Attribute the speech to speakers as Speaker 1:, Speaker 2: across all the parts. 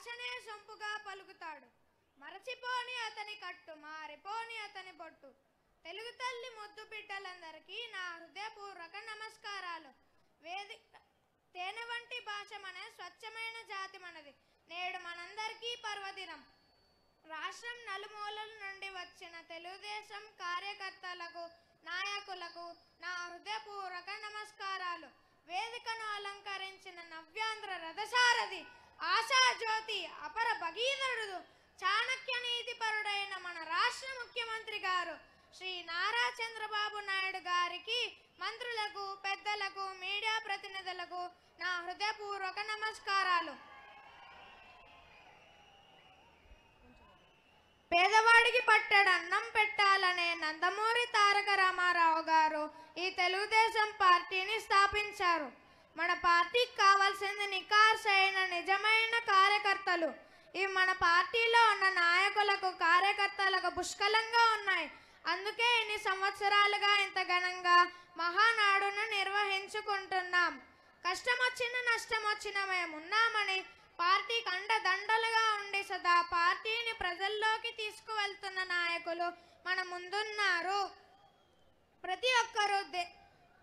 Speaker 1: భాషనే సొంపుగా పలుకుతాడు మరచిపోని అతని కట్టు మారిపోని అతని బొట్టు తెలుగు తల్లి ముద్దు బిడ్డలందరికీ నా హృదయపూర్వక నమస్కారాలు వేదిక తేనె వంటి భాష మన స్వచ్ఛమైన జాతి మనది నేడు మనందరికీ పర్వదినం రాష్ట్రం నలుమూలల నుండి వచ్చిన తెలుగుదేశం కార్యకర్తలకు నాయకులకు నా హృదయపూర్వక నమస్కారాలు వేదికను అలంకరించిన నవ్యాంధ్ర రథసారథి ఆశాజ్యోతి అపర భగీరథుడు చాణక్య నీతిపరుడైన మన రాష్ట్ర ముఖ్యమంత్రి గారు శ్రీ నారా చంద్రబాబు నాయుడు గారికి మంత్రులకు పెద్దలకు మీడియా ప్రతినిధులకు నా హృదయపూర్వక నమస్కారాలు పేదవాడికి పట్టెడు అన్నం పెట్టాలనే నందమూరి తారక రామారావు గారు ఈ తెలుగుదేశం పార్టీని స్థాపించారు మన పార్టీకి కావాల్సింది నికార్సైన నిజమైన కార్యకర్తలు ఇవి మన పార్టీలో ఉన్న నాయకులకు కార్యకర్తలకు పుష్కలంగా ఉన్నాయి అందుకే ఇన్ని సంవత్సరాలుగా ఇంత ఘనంగా మహానాడును నిర్వహించుకుంటున్నాం కష్టం వచ్చిన నష్టం వచ్చిన మేము ఉన్నామని పార్టీకి అండదండలుగా ఉండి సదా పార్టీని ప్రజల్లోకి తీసుకువెళ్తున్న నాయకులు మన ముందున్నారు ప్రతి ఒక్కరూ దే-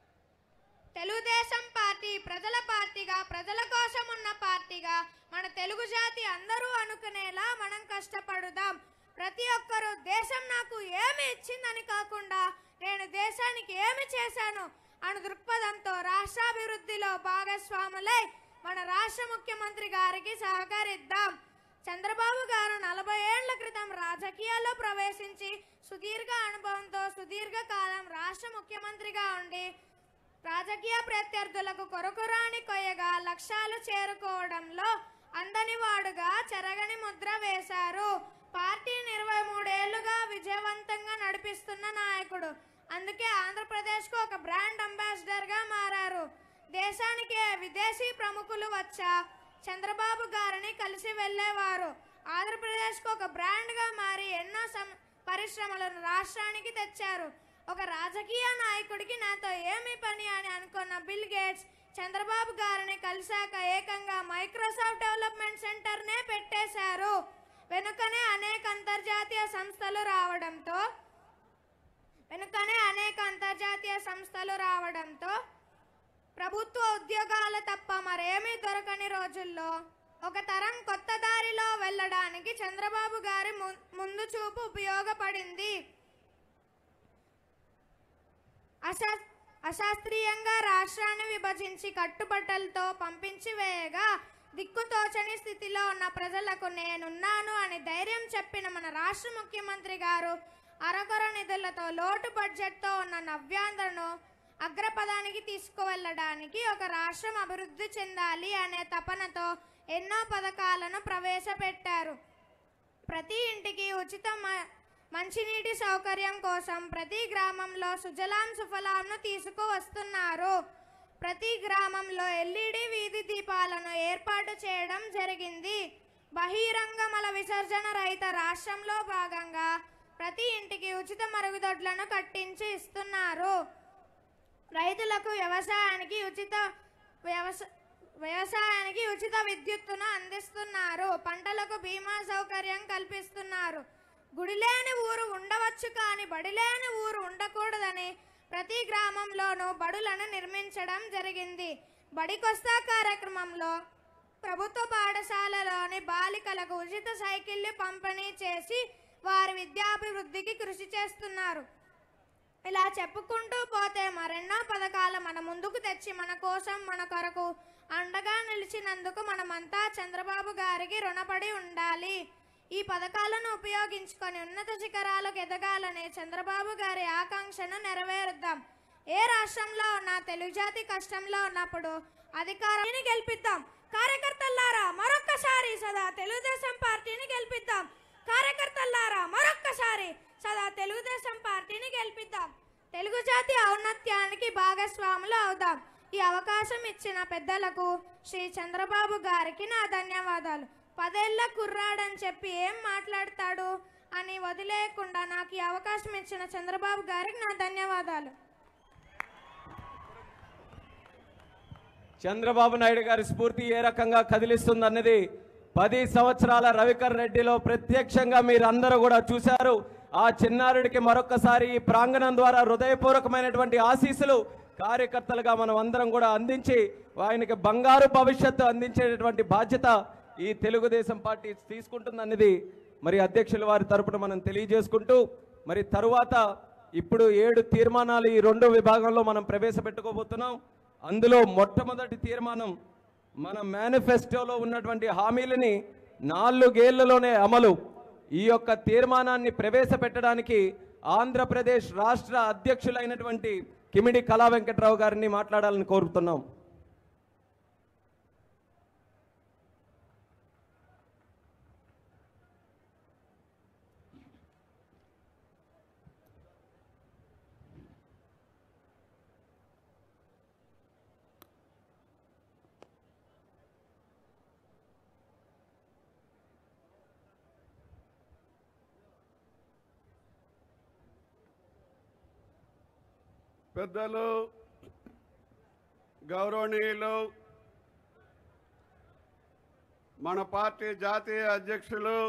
Speaker 1: తెలుగుదేశం పార్టీ ప్రజల పార్టీగా ప్రజల కోసం ఉన్న పార్టీగా మన తెలుగు జాతి అందరూ అనుకునేలా మనం కష్టపడుదాం ప్రతి ఒక్కరూ దేశం నాకు ఏమి ఇచ్చిందని కాకుండా నేను దేశానికి ఏమి చేశాను అను దృక్పథంతో రాష్ట్రాభివృద్ధిలో భాగస్వాములై మన రాష్ట్ర ముఖ్యమంత్రి గారికి సహకరిద్దాం చంద్రబాబు గారు నలభై ఏళ్ల క్రితం రాజకీయాల్లో ప్రవేశించి సుదీర్ఘ అనుభవంతో సుదీర్ఘ కాలం రాష్ట్ర ముఖ్యమంత్రిగా ఉండి రాజకీయ ప్రత్యర్థులకు కొరకొరాని కొయ్యగా లక్ష్యాలు చేరుకోవడంలో అందని వాడుగా చెరగని ముద్ర వేశారు పార్టీని ఇరవై మూడేళ్లుగా విజయవంతంగా నడిపిస్తున్న నాయకుడు అందుకే ఆంధ్రప్రదేశ్కు ఒక బ్రాండ్ అంబాసిడర్ గా మారారు దేశానికి విదేశీ ప్రముఖులు వచ్చా చంద్రబాబు గారిని కలిసి వెళ్ళేవారు ఆంధ్రప్రదేశ్కు ఒక బ్రాండ్ గా మారి ఎన్నో సం పరిశ్రమలను రాష్ట్రానికి తెచ్చారు ఒక రాజకీయ నాయకుడికి నాతో ఏమి పని అని అనుకున్న బిల్ గేట్స్ చంద్రబాబు గారిని కలిశాక ఏకంగా మైక్రోసాఫ్ట్ డెవలప్మెంట్ సెంటర్నే పెట్టేశారు వెనుకనే అనేక అంతర్జాతీయ సంస్థలు రావడంతో వెనుకనే అనేక అంతర్జాతీయ సంస్థలు రావడంతో ప్రభుత్వ ఉద్యోగాలు తప్ప మరేమీ దొరకని రోజుల్లో ఒక తరం కొత్త దారిలో వెళ్ళడానికి చంద్రబాబు గారి ము- ముందు చూపు ఉపయోగపడింది అశా అశాస్త్రీయంగా రాష్ట్రాన్ని విభజించి కట్టుబట్టలతో పంపించి వేయగా దిక్కుతోచని స్థితిలో ఉన్న ప్రజలకు నేనున్నాను అని ధైర్యం చెప్పిన మన రాష్ట్ర ముఖ్యమంత్రి గారు అరకొర నిధులతో లోటు బడ్జెట్తో ఉన్న నవ్యాంధ్రను అగ్రపదానికి తీసుకువెళ్ళడానికి ఒక రాష్ట్రం అభివృద్ధి చెందాలి అనే తపనతో ఎన్నో పథకాలను ప్రవేశపెట్టారు ప్రతి ఇంటికి ఉచిత మ- మంచినీటి సౌకర్యం కోసం ప్రతి గ్రామంలో సుజలాం సుఫలాంను తీసుకువస్తున్నారు ప్రతి గ్రామంలో ఎల్ఈడి వీధి దీపాలను ఏర్పాటు చేయడం జరిగింది బహిరంగ మల విసర్జన రహిత రాష్ట్రంలో భాగంగా ప్రతి ఇంటికి ఉచిత మరుగుదొడ్లను కట్టించి ఇస్తున్నారు రైతులకు వ్యవసాయానికి ఉచిత వ్యవస వ్యవసాయానికి ఉచిత విద్యుత్తును అందిస్తున్నారు పంటలకు బీమా సౌకర్యం కల్పిస్తున్నారు గుడి లేని ఊరు ఉండవచ్చు కానీ బడి లేని ఊరు ఉండకూడదని ప్రతి గ్రామంలోనూ బడులను నిర్మించడం జరిగింది బడికొస్తా కార్యక్రమంలో ప్రభుత్వ పాఠశాలలోని బాలికలకు ఉచిత సైకిళ్లు పంపిణీ చేసి వారి విద్యాభివృద్ధికి కృషి చేస్తున్నారు ఇలా చెప్పుకుంటూ పోతే మరెన్నో పథకాలు మన ముందుకు తెచ్చి మన కోసం మన కొరకు అండగా నిలిచినందుకు మనమంతా చంద్రబాబు గారికి రుణపడి ఉండాలి ఈ పథకాలను ఉపయోగించుకొని ఉన్నత శిఖరాలకు ఎదగాలనే చంద్రబాబు గారి ఆకాంక్షను నెరవేరుద్దాం ఏ రాష్ట్రంలో ఉన్న తెలుగు జాతి కష్టంలో ఉన్నప్పుడు అధికారాన్ని గెలిపిద్దాం కార్యకర్తలారా మరొక్కసారి సదా తెలుగుదేశం పార్టీని గెలిపిద్దాం కార్యకర్తలారా మరొక్కసారి సదా తెలుగుదేశం పార్టీని గెలిపిద్దాం తెలుగు జాతి ఔన్నత్యానికి భాగస్వాములు అవుదాం ఈ అవకాశం ఇచ్చిన పెద్దలకు శ్రీ చంద్రబాబు గారికి నా ధన్యవాదాలు పదేళ్ల కుర్రాడని చెప్పి ఏం మాట్లాడతాడు అని వదిలేయకుండా నాకు ఈ అవకాశం ఇచ్చిన చంద్రబాబు గారికి నా ధన్యవాదాలు
Speaker 2: చంద్రబాబు నాయుడు గారి స్ఫూర్తి ఏ రకంగా కదిలిస్తుందన్నది పది సంవత్సరాల రవికర్ రెడ్డిలో ప్రత్యక్షంగా మీరందరూ కూడా చూశారు ఆ చిన్నారుడికి మరొక్కసారి ఈ ప్రాంగణం ద్వారా హృదయపూర్వకమైనటువంటి ఆశీస్సులు కార్యకర్తలుగా మనం అందరం కూడా అందించి ఆయనకి బంగారు భవిష్యత్తు అందించేటటువంటి బాధ్యత ఈ తెలుగుదేశం పార్టీ తీసుకుంటుందన్నది మరి అధ్యక్షుల వారి తరపున మనం తెలియజేసుకుంటూ మరి తరువాత ఇప్పుడు ఏడు తీర్మానాలు ఈ రెండు విభాగంలో మనం ప్రవేశపెట్టుకోబోతున్నాం అందులో మొట్టమొదటి తీర్మానం మన మేనిఫెస్టోలో ఉన్నటువంటి హామీలని నాలుగేళ్లలోనే అమలు ఈ యొక్క తీర్మానాన్ని ప్రవేశపెట్టడానికి ఆంధ్రప్రదేశ్ రాష్ట్ర అధ్యక్షులైనటువంటి కిమిడి కళా వెంకట్రావు గారిని మాట్లాడాలని కోరుతున్నాం
Speaker 3: పెద్దలు గౌరవనీయులు మన పార్టీ జాతీయ అధ్యక్షులు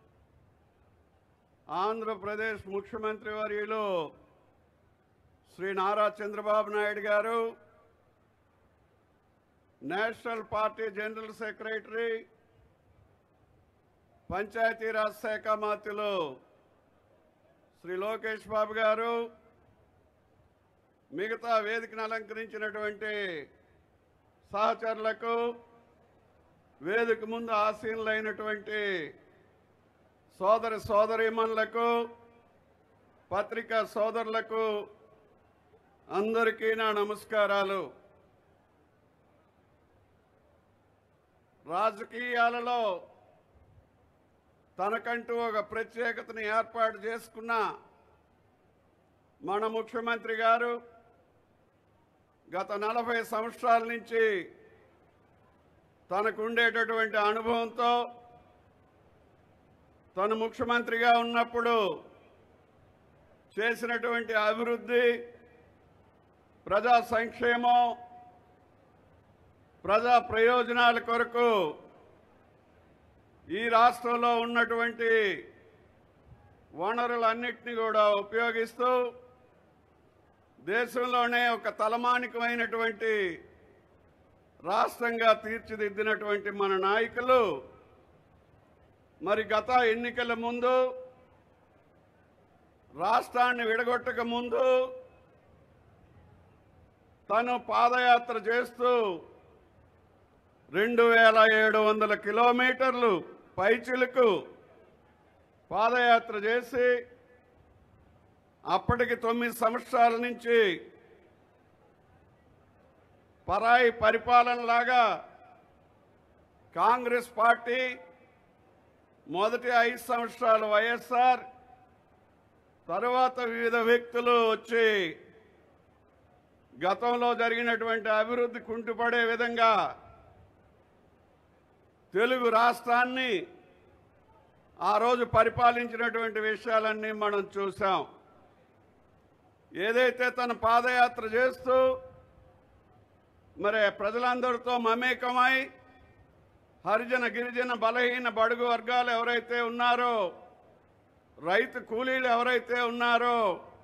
Speaker 3: ఆంధ్రప్రదేశ్ ముఖ్యమంత్రి వర్యులు Shri Nara Chandrababu Naidu garu national party general secretary Panchayati Raj శాఖ మంత్రులు శ్రీ లోకేష్ బాబు గారు మిగతా వేదికను అలంకరించినటువంటి సహచరులకు వేదిక ముందు ఆసీనులైనటువంటి సోదరి సోదరీమణులకు పత్రికా సోదరులకు అందరికీ నా నమస్కారాలు రాజకీయాలలో తనకంటూ ఒక ప్రత్యేకతను ఏర్పాటు చేసుకున్న మన ముఖ్యమంత్రి గారు గత నలభై సంవత్సరాల నుంచి తనకు ఉండేటటువంటి అనుభవంతో తను ముఖ్యమంత్రిగా ఉన్నప్పుడు చేసినటువంటి అభివృద్ధి ప్రజా సంక్షేమం ప్రజా ప్రయోజనాల కొరకు ఈ రాష్ట్రంలో ఉన్నటువంటి వనరులన్నింటినీ కూడా ఉపయోగిస్తూ దేశంలోనే ఒక తలమానికమైనటువంటి రాష్ట్రంగా తీర్చిదిద్దినటువంటి మన నాయకులు మరి గత ఎన్నికల ముందు రాష్ట్రాన్ని విడగొట్టక ముందు తను పాదయాత్ర చేస్తూ రెండు వేల ఏడు వందల కిలోమీటర్లు పైచిలకు పాదయాత్ర చేసి అప్పటికి తొమ్మిది సంవత్సరాల నుంచి పరాయి పరిపాలనలాగా కాంగ్రెస్ పార్టీ మొదటి ఐదు సంవత్సరాలు వైఎస్ఆర్ తరువాత వివిధ వ్యక్తులు వచ్చి గతంలో జరిగినటువంటి అభివృద్ధి కుంటుపడే విధంగా తెలుగు రాష్ట్రాన్ని ఆ రోజు పరిపాలించినటువంటి విషయాలన్నీ మనం చూసాం ఏదైతే తన పాదయాత్ర చేస్తూ మరి ప్రజలందరితో మమేకమై హరిజన గిరిజన బలహీన బడుగు వర్గాలు ఎవరైతే ఉన్నారో రైతు కూలీలు ఎవరైతే ఉన్నారో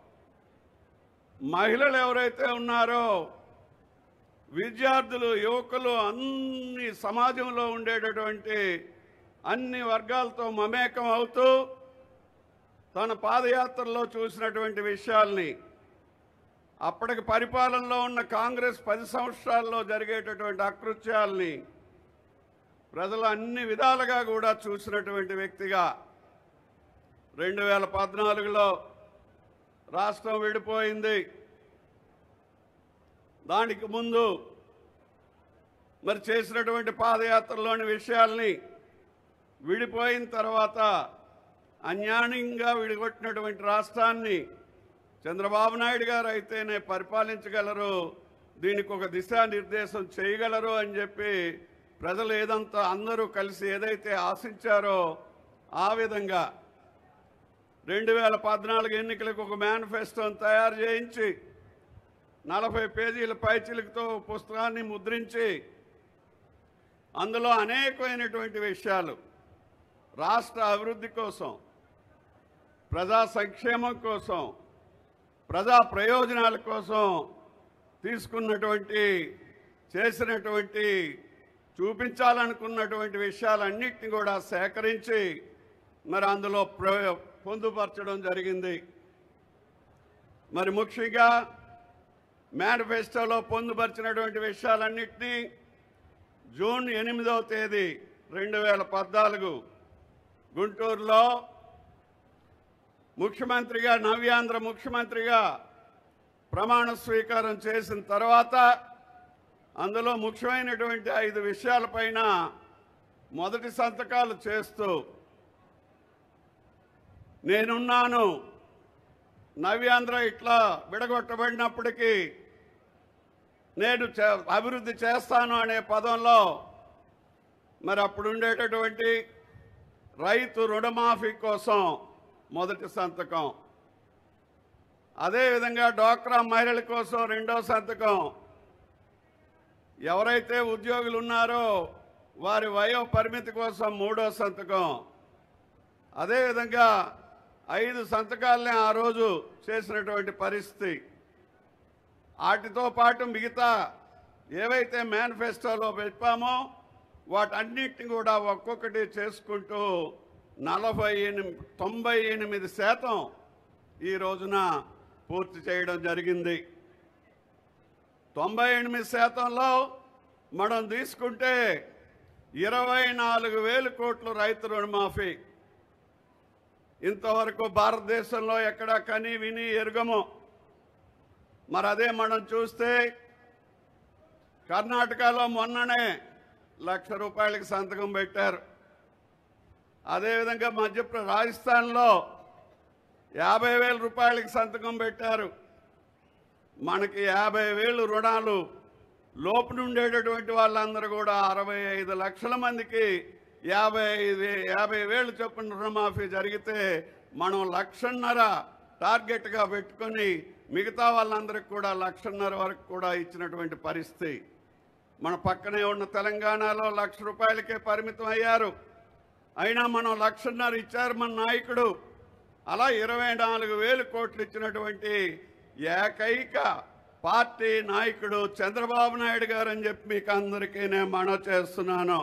Speaker 3: మహిళలు ఎవరైతే ఉన్నారో విద్యార్థులు యువకులు అన్ని సమాజంలో ఉండేటటువంటి అన్ని వర్గాలతో మమేకం అవుతూ తన పాదయాత్రలో చూసినటువంటి విషయాల్ని అప్పటికి పరిపాలనలో ఉన్న కాంగ్రెస్ పది సంవత్సరాల్లో జరిగేటటువంటి అకృత్యాల్ని ప్రజలు అన్ని విధాలుగా కూడా చూసినటువంటి వ్యక్తిగా రెండు వేల పద్నాలుగులో రాష్ట్రం విడిపోయింది దానికి ముందు మరి చేసినటువంటి పాదయాత్రలోని విషయాల్ని విడిపోయిన తర్వాత అన్యాయంగా విడిగొట్టినటువంటి రాష్ట్రాన్ని చంద్రబాబు నాయుడు గారు అయితేనే పరిపాలించగలరు దీనికి ఒక దిశానిర్దేశం చేయగలరు అని చెప్పి ప్రజలు ఏదంతా అందరూ కలిసి ఏదైతే ఆశించారో ఆ విధంగా రెండు వేల పద్నాలుగు ఎన్నికలకు ఒక మేనిఫెస్టోని తయారు చేయించి నలభై పేజీల పైచిలుకతో పుస్తకాన్ని ముద్రించి అందులో అనేకమైనటువంటి విషయాలు రాష్ట్ర అభివృద్ధి కోసం ప్రజా సంక్షేమం కోసం ప్రజా ప్రయోజనాల కోసం తీసుకున్నటువంటి చేసినటువంటి చూపించాలనుకున్నటువంటి విషయాలన్నింటినీ కూడా సేకరించి మరి అందులో ప్ర పొందుపరచడం జరిగింది మరి ముఖ్యంగా మేనిఫెస్టోలో పొందుపరిచినటువంటి విషయాలన్నింటినీ జూన్ ఎనిమిదవ తేదీ రెండు వేల పద్నాలుగు గుంటూరులో ముఖ్యమంత్రిగా నవ్యాంధ్ర ముఖ్యమంత్రిగా ప్రమాణ స్వీకారం చేసిన తర్వాత అందులో ముఖ్యమైనటువంటి ఐదు విషయాలపైన మొదటి సంతకాలు చేస్తూ నేనున్నాను నవ్యాంధ్ర ఇట్లా విడగొట్టబడినప్పటికీ నేను చే- అభివృద్ధి చేస్తాను అనే పదంలో మరి అప్పుడు ఉండేటటువంటి రైతు రుణమాఫీ కోసం మొదటి సంతకం అదేవిధంగా డ్వాక్రా మహిళల కోసం రెండో సంతకం ఎవరైతే ఉద్యోగులు ఉన్నారో వారి వయో పరిమితి కోసం మూడో సంతకం అదేవిధంగా ఐదు సంతకాలని ఆ రోజు చేసినటువంటి పరిస్థితి వాటితో పాటు మిగతా ఏవైతే మేనిఫెస్టోలో పెట్టామో వాటన్నిటిని కూడా ఒక్కొక్కటి చేసుకుంటూ నలభై ఎనిమిది తొంభై ఎనిమిది శాతం ఈ రోజున పూర్తి చేయడం జరిగింది తొంభై ఎనిమిది శాతంలో మనం తీసుకుంటే ఇరవై నాలుగు వేలు కోట్లు రైతు రుణమాఫీ ఇంతవరకు భారతదేశంలో ఎక్కడ కని విని ఎరుగము మరి అదే మనం చూస్తే కర్ణాటకలో మొన్ననే లక్ష రూపాయలకి సంతకం పెట్టారు అదేవిధంగా మధ్యప్ర రాజస్థాన్లో యాభై వేల రూపాయలకి సంతకం పెట్టారు మనకి యాభై వేలు రుణాలు లోపు ఉండేటటువంటి వాళ్ళందరూ కూడా అరవై ఐదు లక్షల మందికి యాభై ఐదు వే- యాభై వేలు చొప్పున రుణమాఫీ జరిగితే మనం లక్షన్నర టార్గెట్గా పెట్టుకొని మిగతా వాళ్ళందరికీ కూడా లక్షన్నర వరకు కూడా ఇచ్చినటువంటి పరిస్థితి మన పక్కనే ఉన్న తెలంగాణలో లక్ష రూపాయలకే పరిమితం అయ్యారు అయినా మనం లక్షన్నర ఇచ్చారు మన నాయకుడు అలా ఇరవై నాలుగు వేలు కోట్లు ఇచ్చినటువంటి ఏకైక పార్టీ నాయకుడు చంద్రబాబు నాయుడు గారు అని చెప్పి మీకు అందరికీ నేను మనవి చేస్తున్నాను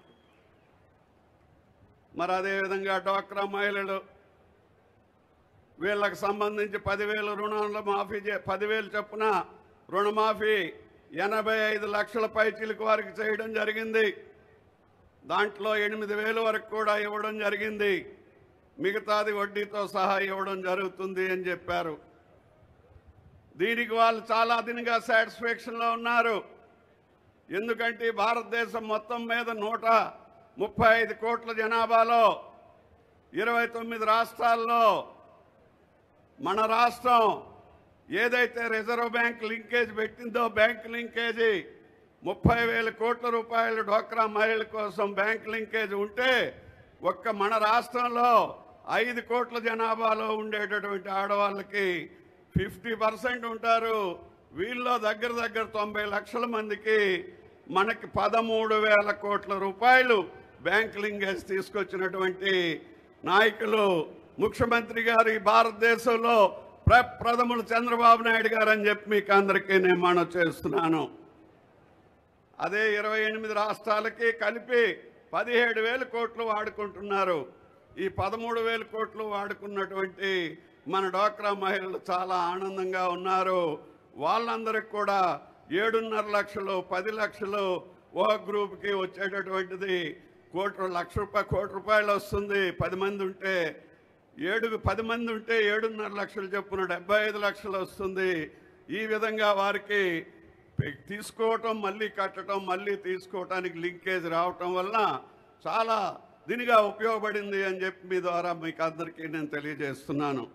Speaker 3: మరి అదేవిధంగా డ్వాక్రా మహిళలు వీళ్ళకి సంబంధించి పదివేల రుణాలు మాఫీ చే పదివేలు చొప్పున రుణమాఫీ ఎనభై ఐదు లక్షల పైచీలకు వారికి చేయడం జరిగింది దాంట్లో ఎనిమిది వేల వరకు కూడా ఇవ్వడం జరిగింది మిగతాది వడ్డీతో సహా ఇవ్వడం జరుగుతుంది అని చెప్పారు దీనికి వాళ్ళు చాలా దినగా సాటిస్ఫాక్షన్లో ఉన్నారు ఎందుకంటే ఈ భారతదేశం మొత్తం మీద నూట ముప్పై ఐదు కోట్ల జనాభాలో ఇరవై తొమ్మిది రాష్ట్రాల్లో మన రాష్ట్రం ఏదైతే రిజర్వ్ బ్యాంక్ లింకేజ్ పెట్టిందో బ్యాంక్ లింకేజీ ముప్పై వేల కోట్ల రూపాయలు డ్వాక్రా మహిళల కోసం బ్యాంక్ లింకేజ్ ఉంటే ఒక్క మన రాష్ట్రంలో ఐదు కోట్ల జనాభాలో ఉండేటటువంటి ఆడవాళ్ళకి ఫిఫ్టీ పర్సెంట్ ఉంటారు వీళ్ళలో దగ్గర దగ్గర తొంభై లక్షల మందికి మనకి పదమూడు వేల కోట్ల రూపాయలు బ్యాంక్ లింకేజ్ తీసుకొచ్చినటువంటి నాయకులు ముఖ్యమంత్రి గారు ఈ భారతదేశంలో ప్రప్రథములు చంద్రబాబు నాయుడు గారు అని చెప్పి మీకు అందరికీ నేను మనవి చేస్తున్నాను అదే ఇరవై ఎనిమిది రాష్ట్రాలకి కలిపి పదిహేడు వేల కోట్లు వాడుకుంటున్నారు ఈ పదమూడు వేల కోట్లు వాడుకున్నటువంటి మన డ్వాక్రా మహిళలు చాలా ఆనందంగా ఉన్నారు వాళ్ళందరికి కూడా ఏడున్నర లక్షలు పది లక్షలు ఓ గ్రూప్కి వచ్చేటటువంటిది కోటి లక్ష రూపాయలు కోటి రూపాయలు వస్తుంది పది మంది ఉంటే ఏడుగు పది మంది ఉంటే ఏడున్నర లక్షలు చొప్పున డెబ్బై ఐదు లక్షలు వస్తుంది ఈ విధంగా వారికి పె- తీసుకోవటం మళ్ళీ కట్టడం మళ్ళీ తీసుకోవటానికి లింకేజ్ రావటం వలన చాలా దీనిగా ఉపయోగపడింది అని చెప్పి మీ ద్వారా మీకు అందరికీ నేను తెలియజేస్తున్నాను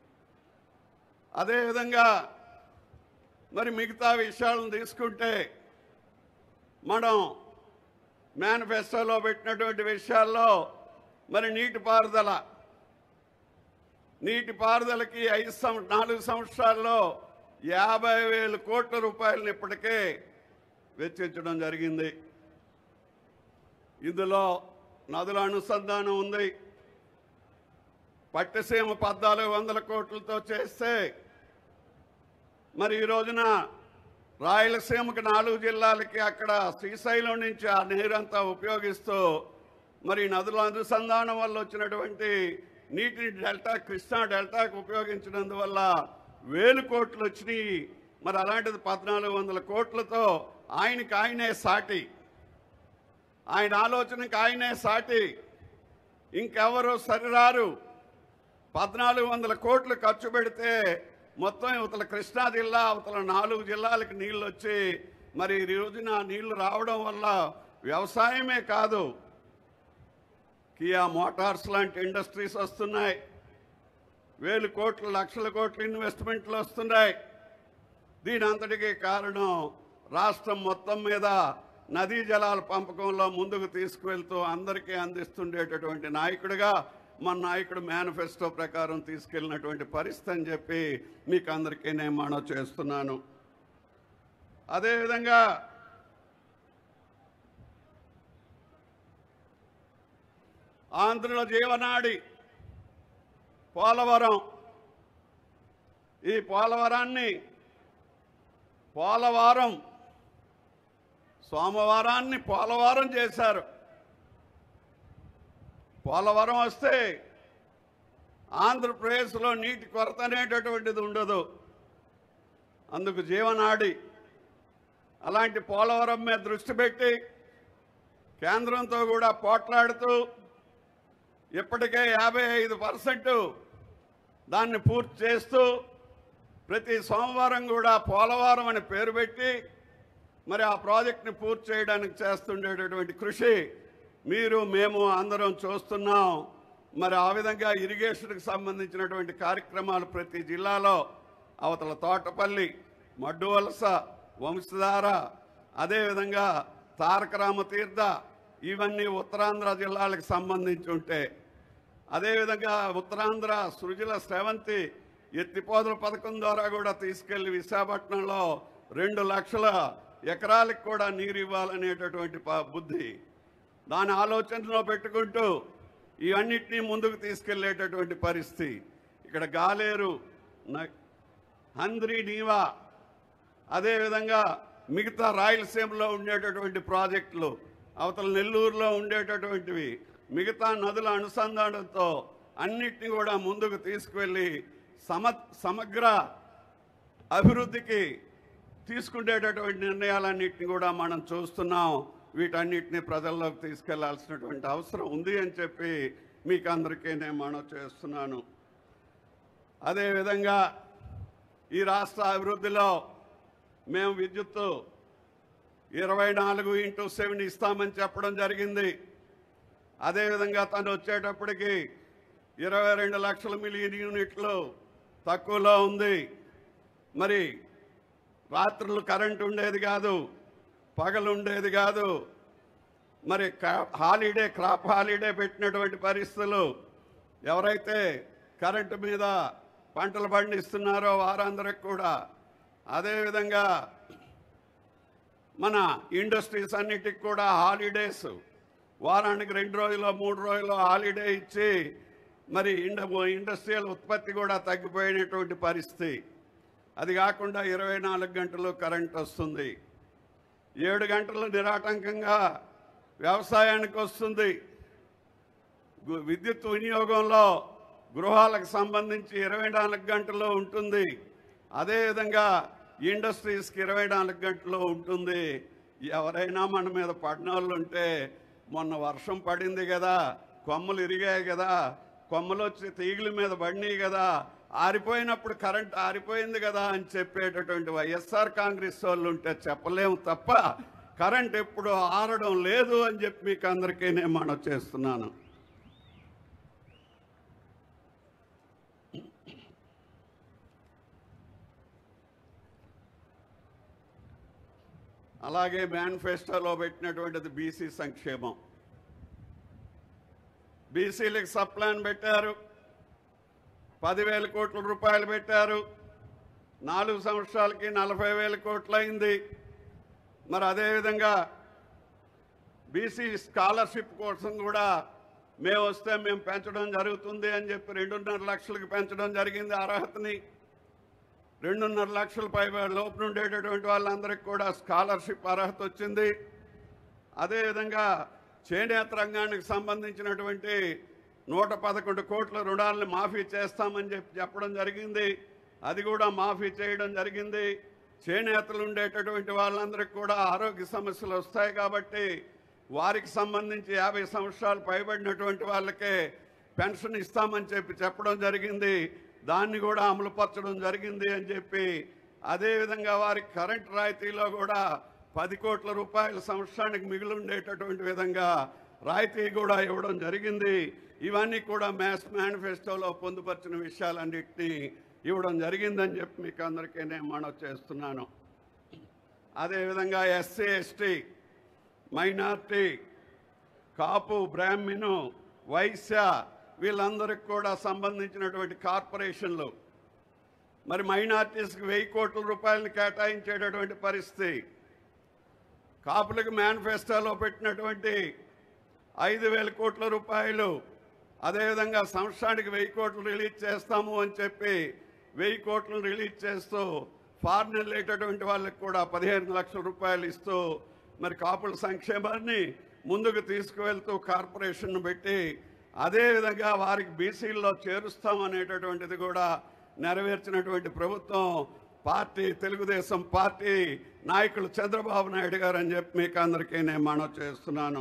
Speaker 3: అదేవిధంగా మరి మిగతా విషయాలను తీసుకుంటే మనం మేనిఫెస్టోలో పెట్టినటువంటి విషయాల్లో మరి నీటిపారుదల నీటిపారుదలకి ఐదు సం నాలుగు సంవత్సరాల్లో యాభై వేల కోట్ల రూపాయలను ఇప్పటికే వెచ్చించడం జరిగింది ఇందులో నదుల అనుసంధానం ఉంది పట్టిసీమ పద్నాలుగు వందల కోట్లతో చేస్తే మరి ఈ రోజున రాయలసీమకి నాలుగు జిల్లాలకి అక్కడ శ్రీశైలం నుంచి ఆ నీరంతా ఉపయోగిస్తూ మరి నదుల అనుసంధానం వల్ల వచ్చినటువంటి నీటిని డెల్టా కృష్ణా డెల్టాకు ఉపయోగించినందువల్ల వేలు కోట్లు వచ్చినాయి మరి అలాంటిది పద్నాలుగు వందల కోట్లతో ఆయనకి ఆయనే సాటి ఆయన ఆలోచనకి ఆయనే సాటి ఇంకెవరు సరిరారు పద్నాలుగు వందల కోట్లు ఖర్చు పెడితే మొత్తం ఇవతల కృష్ణా జిల్లా అవతల నాలుగు జిల్లాలకు నీళ్ళు వచ్చి మరి ఈ రోజున నీళ్లు రావడం వల్ల వ్యవసాయమే కాదు కియా మోటార్స్ లాంటి ఇండస్ట్రీస్ వస్తున్నాయి వేలు కోట్లు లక్షల కోట్ల ఇన్వెస్ట్మెంట్లు వస్తున్నాయి దీని అంతటికీ కారణం రాష్ట్రం మొత్తం మీద నదీ జలాల పంపకంలో ముందుకు తీసుకువెళ్తూ అందరికీ అందిస్తుండేటటువంటి నాయకుడిగా మన నాయకుడు మేనిఫెస్టో ప్రకారం తీసుకెళ్ళినటువంటి పరిస్థితి అని చెప్పి మీకు అందరికీ నేను మనవి చేస్తున్నాను అదేవిధంగా ఆంధ్రుల జీవనాడి పోలవరం ఈ పోలవరాన్ని పోలవారం సోమవారాన్ని పోలవారం చేశారు పోలవరం వస్తే ఆంధ్రప్రదేశ్లో నీటి కొరత అనేటటువంటిది ఉండదు అందుకు జీవనాడి అలాంటి పోలవరం మీద దృష్టి పెట్టి కేంద్రంతో కూడా పోట్లాడుతూ ఇప్పటికే యాభై ఐదు పర్సెంట్ దాన్ని పూర్తి చేస్తూ ప్రతి సోమవారం కూడా పోలవరం అని పేరు పెట్టి మరి ఆ ప్రాజెక్ట్ని పూర్తి చేయడానికి చేస్తుండేటటువంటి కృషి మీరు మేము అందరం చూస్తున్నాం మరి ఆ విధంగా ఇరిగేషన్కి సంబంధించినటువంటి కార్యక్రమాలు ప్రతి జిల్లాలో అవతల తోటపల్లి మడ్డు వలస వంశధార అదేవిధంగా తారక రామతీర్థ ఇవన్నీ ఉత్తరాంధ్ర జిల్లాలకు సంబంధించి ఉంటే అదేవిధంగా ఉత్తరాంధ్ర సృజల స్రవంతి ఎత్తిపోతల పథకం ద్వారా కూడా తీసుకెళ్లి విశాఖపట్నంలో రెండు లక్షల ఎకరాలకు కూడా నీరు ఇవ్వాలనేటటువంటి ప- బుద్ధి దాని ఆలోచనలో పెట్టుకుంటూ ఇవన్నిటినీ ముందుకు తీసుకెళ్లేటటువంటి పరిస్థితి ఇక్కడ గాలేరు న- హంద్రి నీవా అదేవిధంగా మిగతా రాయలసీమలో ఉండేటటువంటి ప్రాజెక్టులు అవతల నెల్లూరులో ఉండేటటువంటివి మిగతా నదుల అనుసంధానంతో అన్నిటిని కూడా ముందుకు తీసుకువెళ్ళి సమ సమగ్ర అభివృద్ధికి తీసుకునేటటువంటి నిర్ణయాలన్నింటినీ కూడా మనం చూస్తున్నాం వీటన్నిటిని ప్రజల్లోకి తీసుకెళ్లాల్సినటువంటి అవసరం ఉంది అని చెప్పి మీకు అందరికీ నేను మనవి చేస్తున్నాను అదేవిధంగా ఈ రాష్ట్ర అభివృద్ధిలో మేము విద్యుత్తు ఇరవై నాలుగు ఇంటూ సెవెన్ ఇస్తామని చెప్పడం జరిగింది అదేవిధంగా తను వచ్చేటప్పటికి ఇరవై రెండు లక్షల మిలియన్ యూనిట్లు తక్కువలో ఉంది మరి రాత్రులు కరెంట్ ఉండేది కాదు పగలు ఉండేది కాదు మరి కా- హాలిడే క్రాప్ హాలిడే పెట్టినటువంటి పరిస్థితులు ఎవరైతే కరెంటు మీద పంటలు పండిస్తున్నారో వారందరికి కూడా అదేవిధంగా మన ఇండస్ట్రీస్ అన్నిటికి కూడా హాలిడేస్ వారానికి రెండు రోజులు మూడు రోజులు హాలిడే ఇచ్చి మరి ఇండ ఇండస్ట్రియల్ ఉత్పత్తి కూడా తగ్గిపోయినటువంటి పరిస్థితి అది కాకుండా ఇరవై నాలుగు గంటలు కరెంట్ వస్తుంది ఏడు గంటలు నిరాటంకంగా వ్యవసాయానికి వస్తుంది గు- విద్యుత్ వినియోగంలో గృహాలకు సంబంధించి ఇరవై నాలుగు గంటలు ఉంటుంది అదేవిధంగా ఇండస్ట్రీస్కి ఇరవై నాలుగు గంటలు ఉంటుంది ఎవరైనా మన మీద పడినోళ్ళు ఉంటే మొన్న వర్షం పడింది కదా కొమ్మలు ఇరిగాయి కదా కొమ్మలు వచ్చి తీగల మీద పడినాయి కదా ఆరిపోయినప్పుడు కరెంట్ ఆరిపోయింది కదా అని చెప్పేటటువంటి వైఎస్ఆర్ కాంగ్రెస్ వాళ్ళు ఉంటే చెప్పలేము తప్ప కరెంట్ ఎప్పుడు ఆరడం లేదు అని చెప్పి మీకు అందరికీ నేను మనవి చేస్తున్నాను అలాగే మేనిఫెస్టోలో పెట్టినటువంటిది బీసీ సంక్షేమం బీసీలకు సప్లాన్ పెట్టారు పదివేల కోట్ల రూపాయలు పెట్టారు నాలుగు సంవత్సరాలకి నలభై వేల కోట్లు అయింది మరి అదేవిధంగా బీసీ స్కాలర్షిప్ కోసం కూడా మేము వస్తే మేము పెంచడం జరుగుతుంది అని చెప్పి రెండున్నర లక్షలకు పెంచడం జరిగింది అర్హతని రెండున్నర లక్షల పై లోపు ఉండేటటువంటి వాళ్ళందరికీ కూడా స్కాలర్షిప్ అర్హత వచ్చింది అదేవిధంగా చేనేత రంగానికి సంబంధించినటువంటి నూట పదకొండు కోట్ల రుణాలను మాఫీ చేస్తామని చెప్పి చెప్పడం జరిగింది అది కూడా మాఫీ చేయడం జరిగింది చేనేతలు ఉండేటటువంటి వాళ్ళందరికీ కూడా ఆరోగ్య సమస్యలు వస్తాయి కాబట్టి వారికి సంబంధించి యాభై సంవత్సరాలు పైబడినటువంటి వాళ్ళకే పెన్షన్ ఇస్తామని చెప్పి చెప్పడం జరిగింది దాన్ని కూడా అమలుపరచడం జరిగింది అని చెప్పి అదేవిధంగా వారికి కరెంట్ రాయితీలో కూడా పది కోట్ల రూపాయల సంవత్సరానికి మిగిలి ఉండేటటువంటి విధంగా రాయితీ కూడా ఇవ్వడం జరిగింది ఇవన్నీ కూడా మ్యాథ్స్ మేనిఫెస్టోలో పొందుపరిచిన విషయాలన్నింటినీ ఇవ్వడం జరిగిందని చెప్పి మీకు అందరికీ నేను మనవి చేస్తున్నాను అదేవిధంగా ఎస్సీ ఎస్టీ మైనార్టీ కాపు బ్రాహ్మణు వైశ్య వీళ్ళందరికి కూడా సంబంధించినటువంటి కార్పొరేషన్లు మరి మైనార్టీస్కి వెయ్యి కోట్ల రూపాయలను కేటాయించేటటువంటి పరిస్థితి కాపులకు మేనిఫెస్టోలో పెట్టినటువంటి ఐదు వేల కోట్ల రూపాయలు అదేవిధంగా సంవత్సరానికి వెయ్యి కోట్లు రిలీజ్ చేస్తాము అని చెప్పి వెయ్యి కోట్లు రిలీజ్ చేస్తూ ఫారెన్ వెళ్ళేటటువంటి వాళ్ళకి కూడా పదిహేను లక్షల రూపాయలు ఇస్తూ మరి కాపుల సంక్షేమాన్ని ముందుకు తీసుకువెళ్తూ కార్పొరేషన్ పెట్టి అదేవిధంగా వారికి బీసీల్లో చేరుస్తాం అనేటటువంటిది కూడా నెరవేర్చినటువంటి ప్రభుత్వం పార్టీ తెలుగుదేశం పార్టీ నాయకులు చంద్రబాబు నాయుడు గారు అని చెప్పి మీకు అందరికీ నేను మనవి చేస్తున్నాను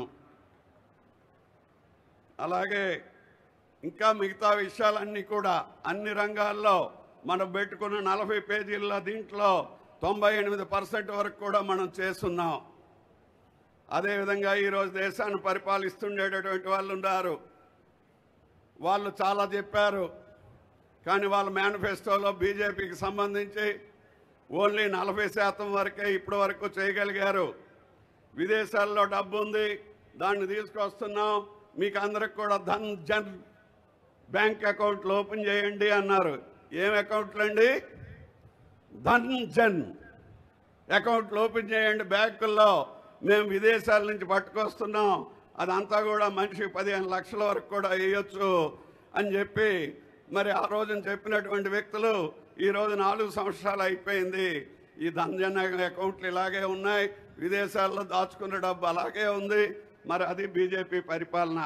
Speaker 3: అలాగే ఇంకా మిగతా విషయాలన్నీ కూడా అన్ని రంగాల్లో మనం పెట్టుకున్న నలభై పేజీల దీంట్లో తొంభై ఎనిమిది పర్సెంట్ వరకు కూడా మనం చేస్తున్నాం అదేవిధంగా ఈరోజు దేశాన్ని పరిపాలిస్తుండేటటువంటి వాళ్ళు ఉన్నారు వాళ్ళు చాలా చెప్పారు కానీ వాళ్ళ మేనిఫెస్టోలో బీజేపీకి సంబంధించి ఓన్లీ నలభై శాతం వరకే ఇప్పటి వరకు చేయగలిగారు విదేశాల్లో డబ్బు ఉంది దాన్ని తీసుకొస్తున్నాం మీకు అందరికి కూడా ధన్ జన్ బ్యాంక్ అకౌంట్లు ఓపెన్ చేయండి అన్నారు ఏం అకౌంట్లు అండి ధన్ జన్ అకౌంట్లు ఓపెన్ చేయండి బ్యాంకుల్లో మేము విదేశాల నుంచి పట్టుకొస్తున్నాం అదంతా కూడా మనిషికి పదిహేను లక్షల వరకు కూడా వేయొచ్చు అని చెప్పి మరి ఆ రోజున చెప్పినటువంటి వ్యక్తులు ఈ రోజు నాలుగు సంవత్సరాలు అయిపోయింది ఈ ధనజన అకౌంట్లు ఇలాగే ఉన్నాయి విదేశాల్లో దాచుకున్న డబ్బు అలాగే ఉంది మరి అది బీజేపీ పరిపాలన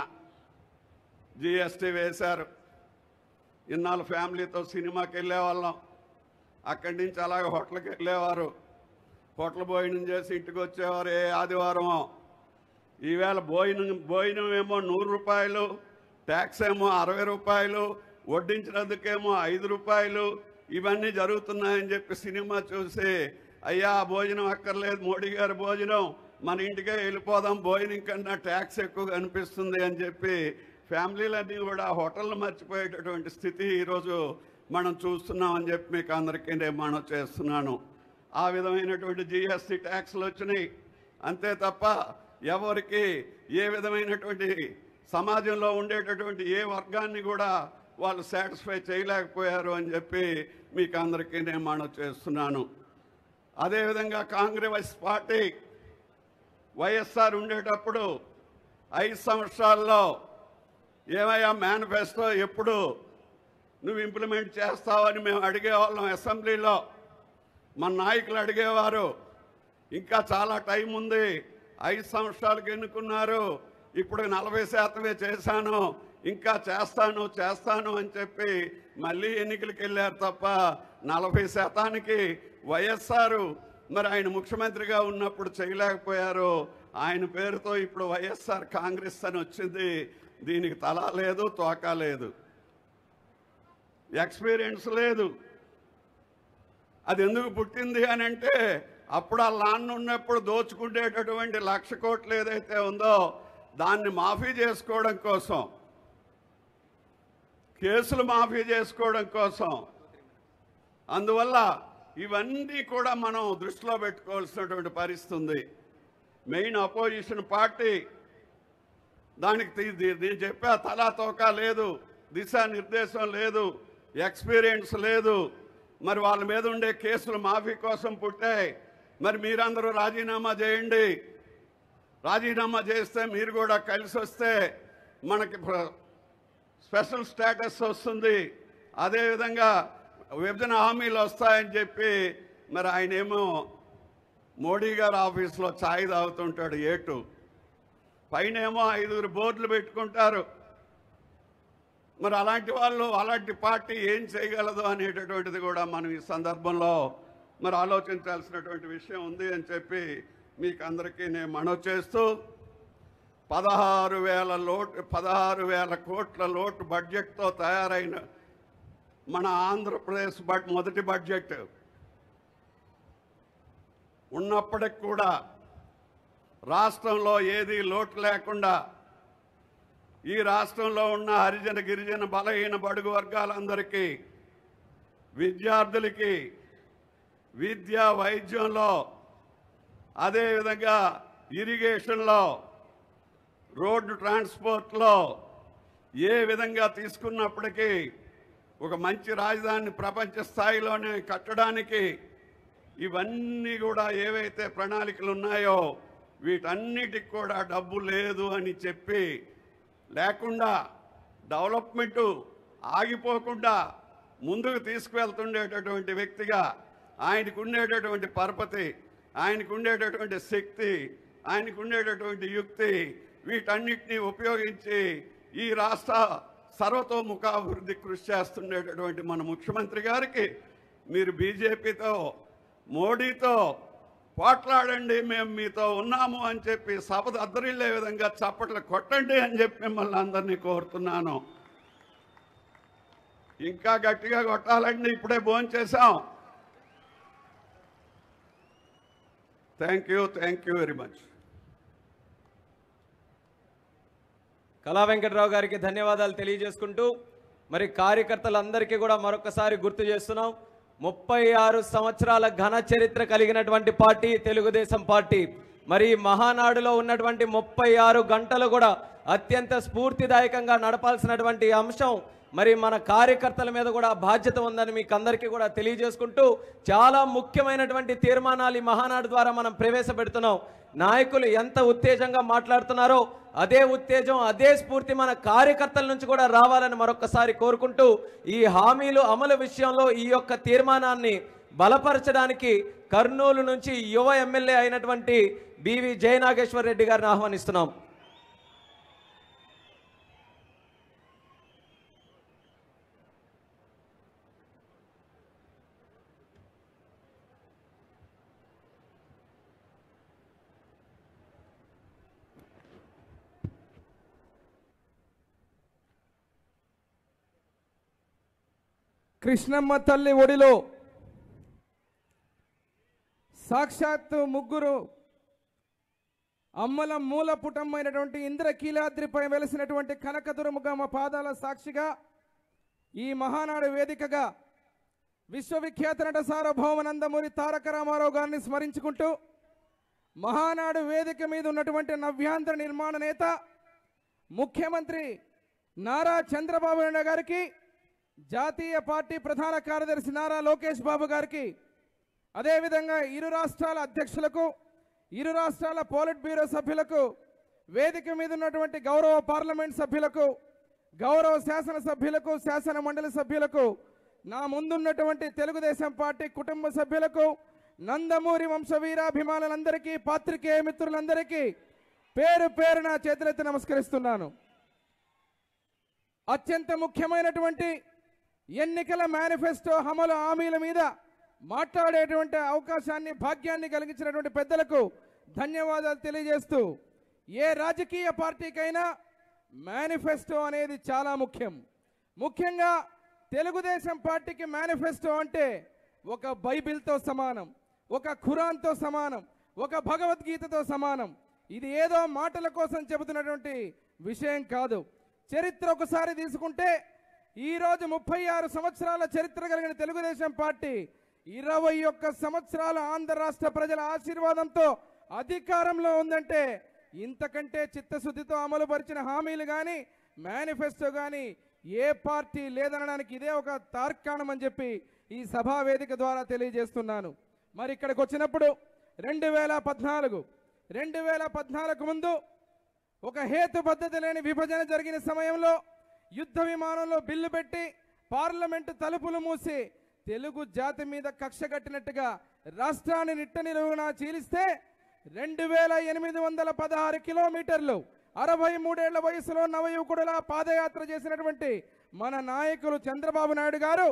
Speaker 3: జిఎస్టీ వేశారు ఇన్నాళ్ళు ఫ్యామిలీతో సినిమాకి వెళ్ళేవాళ్ళం అక్కడి నుంచి అలాగే హోటల్కి వెళ్ళేవారు హోటల్ భోజనం చేసి ఇంటికి వచ్చేవారు ఏ ఆదివారమో ఈవేళ భోజనం భోజనం ఏమో నూరు రూపాయలు ట్యాక్స్ ఏమో అరవై రూపాయలు వడ్డించినందుకేమో ఐదు రూపాయలు ఇవన్నీ జరుగుతున్నాయని చెప్పి సినిమా చూసి అయ్యా ఆ భోజనం అక్కర్లేదు మోడీ గారి భోజనం మన ఇంటికే వెళ్ళిపోదాం భోజనం కన్నా ట్యాక్స్ ఎక్కువ అనిపిస్తుంది అని చెప్పి ఫ్యామిలీలన్నీ కూడా హోటళ్ళు మర్చిపోయేటటువంటి స్థితి ఈరోజు మనం చూస్తున్నాం అని చెప్పి మీకు అందరికీ నేను మనం చేస్తున్నాను ఆ విధమైనటువంటి జిఎస్టీ ట్యాక్స్లు వచ్చినాయి అంతే తప్ప ఎవరికి ఏ విధమైనటువంటి సమాజంలో ఉండేటటువంటి ఏ వర్గాన్ని కూడా వాళ్ళు సాటిస్ఫై చేయలేకపోయారు అని చెప్పి మీకు అందరికీ నేను మనవి చేస్తున్నాను అదేవిధంగా కాంగ్రెస్ పార్టీ వైఎస్ఆర్ ఉండేటప్పుడు ఐదు సంవత్సరాల్లో ఏమయ్యా మేనిఫెస్టో ఎప్పుడు నువ్వు ఇంప్లిమెంట్ చేస్తావని మేము అడిగేవాళ్ళం అసెంబ్లీలో మన నాయకులు అడిగేవారు ఇంకా చాలా టైం ఉంది ఐదు సంవత్సరాలకు ఎన్నుకున్నారు ఇప్పుడు నలభై శాతమే చేశాను ఇంకా చేస్తాను చేస్తాను అని చెప్పి మళ్ళీ ఎన్నికలకు వెళ్ళారు తప్ప నలభై శాతానికి వైఎస్ఆర్ మరి ఆయన ముఖ్యమంత్రిగా ఉన్నప్పుడు చేయలేకపోయారు ఆయన పేరుతో ఇప్పుడు వైఎస్ఆర్ కాంగ్రెస్ అని వచ్చింది దీనికి తల లేదు తోక లేదు ఎక్స్పీరియన్స్ లేదు అది ఎందుకు పుట్టింది అని అంటే అప్పుడు ఆ లాన్ ఉన్నప్పుడు దోచుకునేటటువంటి లక్ష కోట్లు ఏదైతే ఉందో దాన్ని మాఫీ చేసుకోవడం కోసం కేసులు మాఫీ చేసుకోవడం కోసం అందువల్ల ఇవన్నీ కూడా మనం దృష్టిలో పెట్టుకోవాల్సినటువంటి పరిస్థితి ఉంది మెయిన్ అపోజిషన్ పార్టీ దానికి తీ- దీ- నేను చెప్పా తలా తోక లేదు దిశానిర్దేశం లేదు ఎక్స్పీరియన్స్ లేదు మరి వాళ్ళ మీద ఉండే కేసులు మాఫీ కోసం పుట్టాయి మరి మీరందరూ రాజీనామా చేయండి రాజీనామా చేస్తే మీరు కూడా కలిసి వస్తే మనకి ప్ర- స్పెషల్ స్టేటస్ వస్తుంది అదేవిధంగా విభజన హామీలు వస్తాయని చెప్పి మరి ఆయన ఏమో మోడీ గారి ఆఫీస్లో ఛాయ్ తాగుతుంటాడు ఏటు పైన ఏమో ఐదుగురు బోర్డులు పెట్టుకుంటారు మరి అలాంటి వాళ్ళు అలాంటి పార్టీ ఏం చేయగలదు అనేటటువంటిది కూడా మనం ఈ సందర్భంలో మరి ఆలోచించాల్సినటువంటి విషయం ఉంది అని చెప్పి మీకు అందరికీ నేను మనవి చేస్తూ పదహారు వేల లోటు పదహారు వేల కోట్ల లోటు బడ్జెట్తో తయారైన మన ఆంధ్రప్రదేశ్ బడ్ మొదటి బడ్జెట్ ఉన్నప్పటికి కూడా రాష్ట్రంలో ఏది లోటు లేకుండా ఈ రాష్ట్రంలో ఉన్న హరిజన గిరిజన బలహీన బడుగు వర్గాలందరికీ విద్యార్థులకి విద్య వైద్యంలో అదేవిధంగా ఇరిగేషన్లో రోడ్డు ట్రాన్స్పోర్ట్లో ఏ విధంగా తీసుకున్నప్పటికీ ఒక మంచి రాజధాని ప్రపంచ స్థాయిలోనే కట్టడానికి ఇవన్నీ కూడా ఏవైతే ప్రణాళికలు ఉన్నాయో వీటన్నిటికి కూడా డబ్బు లేదు అని చెప్పి లేకుండా డెవలప్మెంటు ఆగిపోకుండా ముందుకు తీసుకువెళ్తుండేటటువంటి వ్యక్తిగా ఆయనకు ఉండేటటువంటి పరపతి ఆయనకు ఉండేటటువంటి శక్తి ఆయనకు ఉండేటటువంటి యుక్తి వీటన్నిటినీ ఉపయోగించి ఈ రాష్ట్ర సర్వతోముఖాభివృద్ధి కృషి చేస్తుండేటటువంటి మన ముఖ్యమంత్రి గారికి మీరు బీజేపీతో మోడీతో పోట్లాడండి మేము మీతో ఉన్నాము అని చెప్పి సభ అద్దరిల్లే విధంగా చప్పట్లు కొట్టండి అని చెప్పి మిమ్మల్ని అందరినీ కోరుతున్నాను ఇంకా గట్టిగా కొట్టాలండి ఇప్పుడే భోంచేశాం thank you thank you very much
Speaker 2: Kala Venkatrao గారికి ధన్యవాదాలు తెలియజేసుకుంటూ మరి కార్యకర్తలందరికీ కూడా మరొకసారి గుర్తు చేస్తున్నాం ముప్పై ఆరు సంవత్సరాల ఘన చరిత్ర కలిగినటువంటి పార్టీ తెలుగుదేశం పార్టీ మరి ఈ మహానాడులో ఉన్నటువంటి ముప్పై ఆరు గంటలు కూడా అత్యంత స్ఫూర్తిదాయకంగా నడపాల్సినటువంటి అంశం మరి మన కార్యకర్తల మీద కూడా బాధ్యత ఉందని మీకు అందరికీ కూడా తెలియజేసుకుంటూ చాలా ముఖ్యమైనటువంటి తీర్మానాలు ఈ మహానాడు ద్వారా మనం ప్రవేశపెడుతున్నాం నాయకులు ఎంత ఉత్తేజంగా మాట్లాడుతున్నారో అదే ఉత్తేజం అదే స్ఫూర్తి మన కార్యకర్తల నుంచి కూడా రావాలని మరొకసారి కోరుకుంటూ ఈ హామీలు అమలు విషయంలో ఈ యొక్క తీర్మానాన్ని బలపరచడానికి కర్నూలు నుంచి యువ ఎమ్మెల్యే అయినటువంటి బివి జయనాగేశ్వర్ రెడ్డి గారిని ఆహ్వానిస్తున్నాం
Speaker 4: కృష్ణమ్మ తల్లి ఒడిలో సాక్షాత్తు ముగ్గురు అమ్మల మూల పుటమైనటువంటి ఇంద్రకీలాద్రిపై వెలిసినటువంటి కనకదుర్ముగమ్మ పాదాల సాక్షిగా ఈ మహానాడు వేదికగా విశ్వవిఖ్యాత నట సార్వభౌమ నందమూరి తారక రామారావు గారిని స్మరించుకుంటూ మహానాడు వేదిక మీద ఉన్నటువంటి నవ్యాంధ్ర నిర్మాణ నేత ముఖ్యమంత్రి నారా చంద్రబాబు నాయుడు గారికి జాతీయ పార్టీ ప్రధాన కార్యదర్శి నారా లోకేష్ బాబు గారికి అదేవిధంగా ఇరు రాష్ట్రాల అధ్యక్షులకు ఇరు రాష్ట్రాల పోలిట్ బ్యూరో సభ్యులకు వేదిక మీద ఉన్నటువంటి గౌరవ పార్లమెంట్ సభ్యులకు గౌరవ శాసన సభ్యులకు శాసన మండలి సభ్యులకు నా ముందున్నటువంటి తెలుగుదేశం పార్టీ కుటుంబ సభ్యులకు నందమూరి వంశవీరాభిమానులందరికీ పాత్రికేయ మిత్రులందరికీ పేరు పేరు నా చేతులెత్తి నమస్కరిస్తున్నాను అత్యంత ముఖ్యమైనటువంటి ఎన్నికల మేనిఫెస్టో అమలు హామీల మీద మాట్లాడేటువంటి అవకాశాన్ని భాగ్యాన్ని కలిగించినటువంటి పెద్దలకు ధన్యవాదాలు తెలియజేస్తూ ఏ రాజకీయ పార్టీకైనా మేనిఫెస్టో అనేది చాలా ముఖ్యం ముఖ్యంగా తెలుగుదేశం పార్టీకి మేనిఫెస్టో అంటే ఒక బైబిల్తో సమానం ఒక ఖురాన్తో సమానం ఒక భగవద్గీతతో సమానం ఇది ఏదో మాటల కోసం చెబుతున్నటువంటి విషయం కాదు చరిత్ర ఒకసారి తీసుకుంటే ఈరోజు ముప్పై ఆరు సంవత్సరాల చరిత్ర కలిగిన తెలుగుదేశం పార్టీ ఇరవై ఒక్క సంవత్సరాల ఆంధ్ర రాష్ట్ర ప్రజల ఆశీర్వాదంతో అధికారంలో ఉందంటే ఇంతకంటే చిత్తశుద్ధితో అమలుపరిచిన హామీలు కానీ మేనిఫెస్టో కానీ ఏ పార్టీ లేదనడానికి ఇదే ఒక తార్కాణం అని చెప్పి ఈ సభా వేదిక ద్వారా తెలియజేస్తున్నాను మరి ఇక్కడికి వచ్చినప్పుడు రెండు వేల పద్నాలుగు రెండు వేల పద్నాలుగు ముందు ఒక హేతు పద్ధతి లేని విభజన జరిగిన సమయంలో యుద్ధ విమానంలో బిల్లు పెట్టి పార్లమెంటు తలుపులు మూసి తెలుగు జాతి మీద కక్ష కట్టినట్టుగా రాష్ట్రాన్ని నిట్ట నిలువునా చీలిస్తే రెండు వేల ఎనిమిది వందల పదహారు కిలోమీటర్లు అరవై మూడేళ్ల వయసులో నవయువకుడులా పాదయాత్ర చేసినటువంటి మన నాయకులు చంద్రబాబు నాయుడు గారు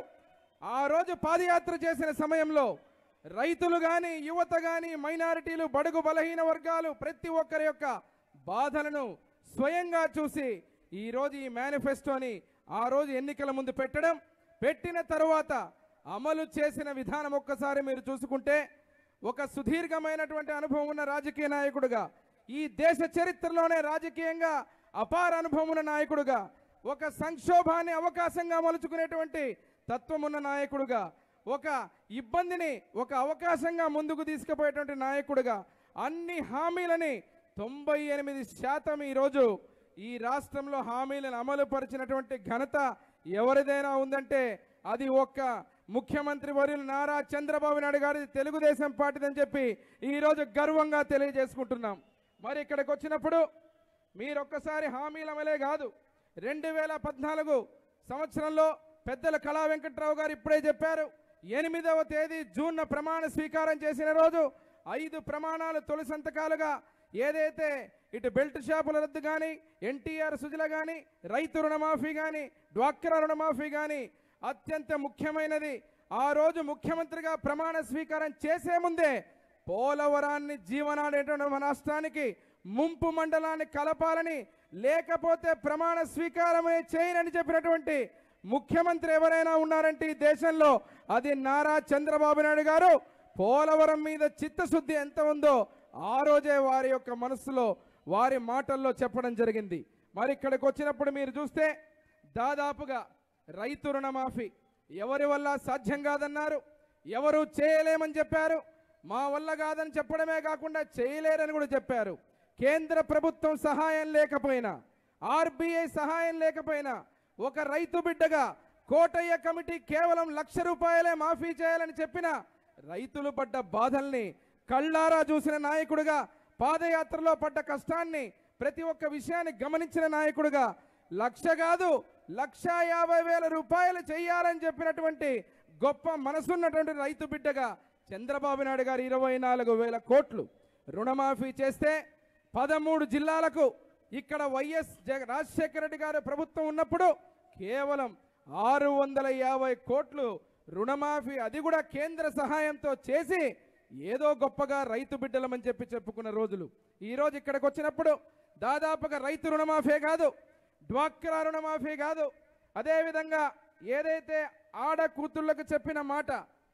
Speaker 4: ఆ రోజు పాదయాత్ర చేసిన సమయంలో రైతులు కానీ యువత కానీ మైనారిటీలు బడుగు బలహీన వర్గాలు ప్రతి ఒక్కరి యొక్క బాధలను స్వయంగా చూసి ఈరోజు ఈ మేనిఫెస్టోని ఆ రోజు ఎన్నికల ముందు పెట్టడం పెట్టిన తరువాత అమలు చేసిన విధానం ఒక్కసారి మీరు చూసుకుంటే ఒక సుదీర్ఘమైనటువంటి అనుభవం ఉన్న రాజకీయ నాయకుడుగా ఈ దేశ చరిత్రలోనే రాజకీయంగా అపార అనుభవం ఉన్న నాయకుడుగా ఒక సంక్షోభాన్ని అవకాశంగా మలుచుకునేటువంటి తత్వం ఉన్న నాయకుడుగా ఒక ఇబ్బందిని ఒక అవకాశంగా ముందుకు తీసుకుపోయేటువంటి నాయకుడుగా అన్ని హామీలని తొంభై ఎనిమిది శాతం ఈరోజు ఈ రాష్ట్రంలో హామీలను అమలు పరిచినటువంటి ఘనత ఎవరిదైనా ఉందంటే అది ఒక్క ముఖ్యమంత్రి వర్యులు నారా చంద్రబాబు నాయుడు గారి తెలుగుదేశం పార్టీదని చెప్పి ఈరోజు గర్వంగా తెలియజేసుకుంటున్నాం మరి ఇక్కడికి వచ్చినప్పుడు మీరు ఒక్కసారి హామీల అమలే కాదు రెండు వేల పద్నాలుగు సంవత్సరంలో పెద్దల కళా వెంకట్రావు గారు ఇప్పుడే చెప్పారు ఎనిమిదవ తేదీ జూన్న ప్రమాణ స్వీకారం చేసిన రోజు ఐదు ప్రమాణాలు తొలి సంతకాలుగా ఏదైతే ఇటు బెల్ట్ షాపుల రద్దు కానీ ఎన్టీఆర్ సుజల కానీ రైతు రుణమాఫీ కానీ డ్వాక్రా రుణమాఫీ కానీ అత్యంత ముఖ్యమైనది ఆ రోజు ముఖ్యమంత్రిగా ప్రమాణ స్వీకారం చేసే ముందే పోలవరాన్ని జీవనాడేటువంటి మన రాష్ట్రానికి ముంపు మండలాన్ని కలపాలని లేకపోతే ప్రమాణ స్వీకారమే చేయనని చెప్పినటువంటి ముఖ్యమంత్రి ఎవరైనా ఉన్నారంటే ఈ దేశంలో అది నారా చంద్రబాబు నాయుడు గారు పోలవరం మీద చిత్తశుద్ధి ఎంత ఉందో ఆ రోజే వారి యొక్క మనసులో వారి మాటల్లో చెప్పడం జరిగింది మరి ఇక్కడికి వచ్చినప్పుడు మీరు చూస్తే దాదాపుగా రైతు రుణమాఫీ ఎవరి వల్ల సాధ్యం కాదన్నారు ఎవరు చేయలేమని చెప్పారు మా వల్ల కాదని చెప్పడమే కాకుండా చేయలేరని కూడా చెప్పారు కేంద్ర ప్రభుత్వం సహాయం లేకపోయినా ఆర్బీఐ సహాయం లేకపోయినా ఒక రైతు బిడ్డగా కోటయ్య కమిటీ కేవలం లక్ష రూపాయలే మాఫీ చేయాలని చెప్పిన రైతులు పడ్డ బాధల్ని కళ్ళారా చూసిన నాయకుడిగా పాదయాత్రలో పడ్డ కష్టాన్ని ప్రతి ఒక్క విషయాన్ని గమనించిన నాయకుడిగా లక్ష కాదు లక్ష యాభై వేల రూపాయలు చేయాలని చెప్పినటువంటి గొప్ప మనసున్నటువంటి రైతు బిడ్డగా చంద్రబాబు నాయుడు గారు ఇరవై నాలుగు వేల కోట్లు రుణమాఫీ చేస్తే పదమూడు జిల్లాలకు ఇక్కడ వైఎస్ జగ రాజశేఖర రెడ్డి గారు ప్రభుత్వం ఉన్నప్పుడు కేవలం ఆరు వందల యాభై కోట్లు రుణమాఫీ అది కూడా కేంద్ర సహాయంతో చేసి ఏదో గొప్పగా రైతు బిడ్డలమని చెప్పి చెప్పుకున్న రోజులు ఈరోజు ఇక్కడికి వచ్చినప్పుడు దాదాపుగా రైతు రుణమాఫీ కాదు డ్వాక్రా రుణమాఫీ కాదు అదేవిధంగా ఏదైతే ఆడ కూతుళ్ళకు చెప్పిన మాట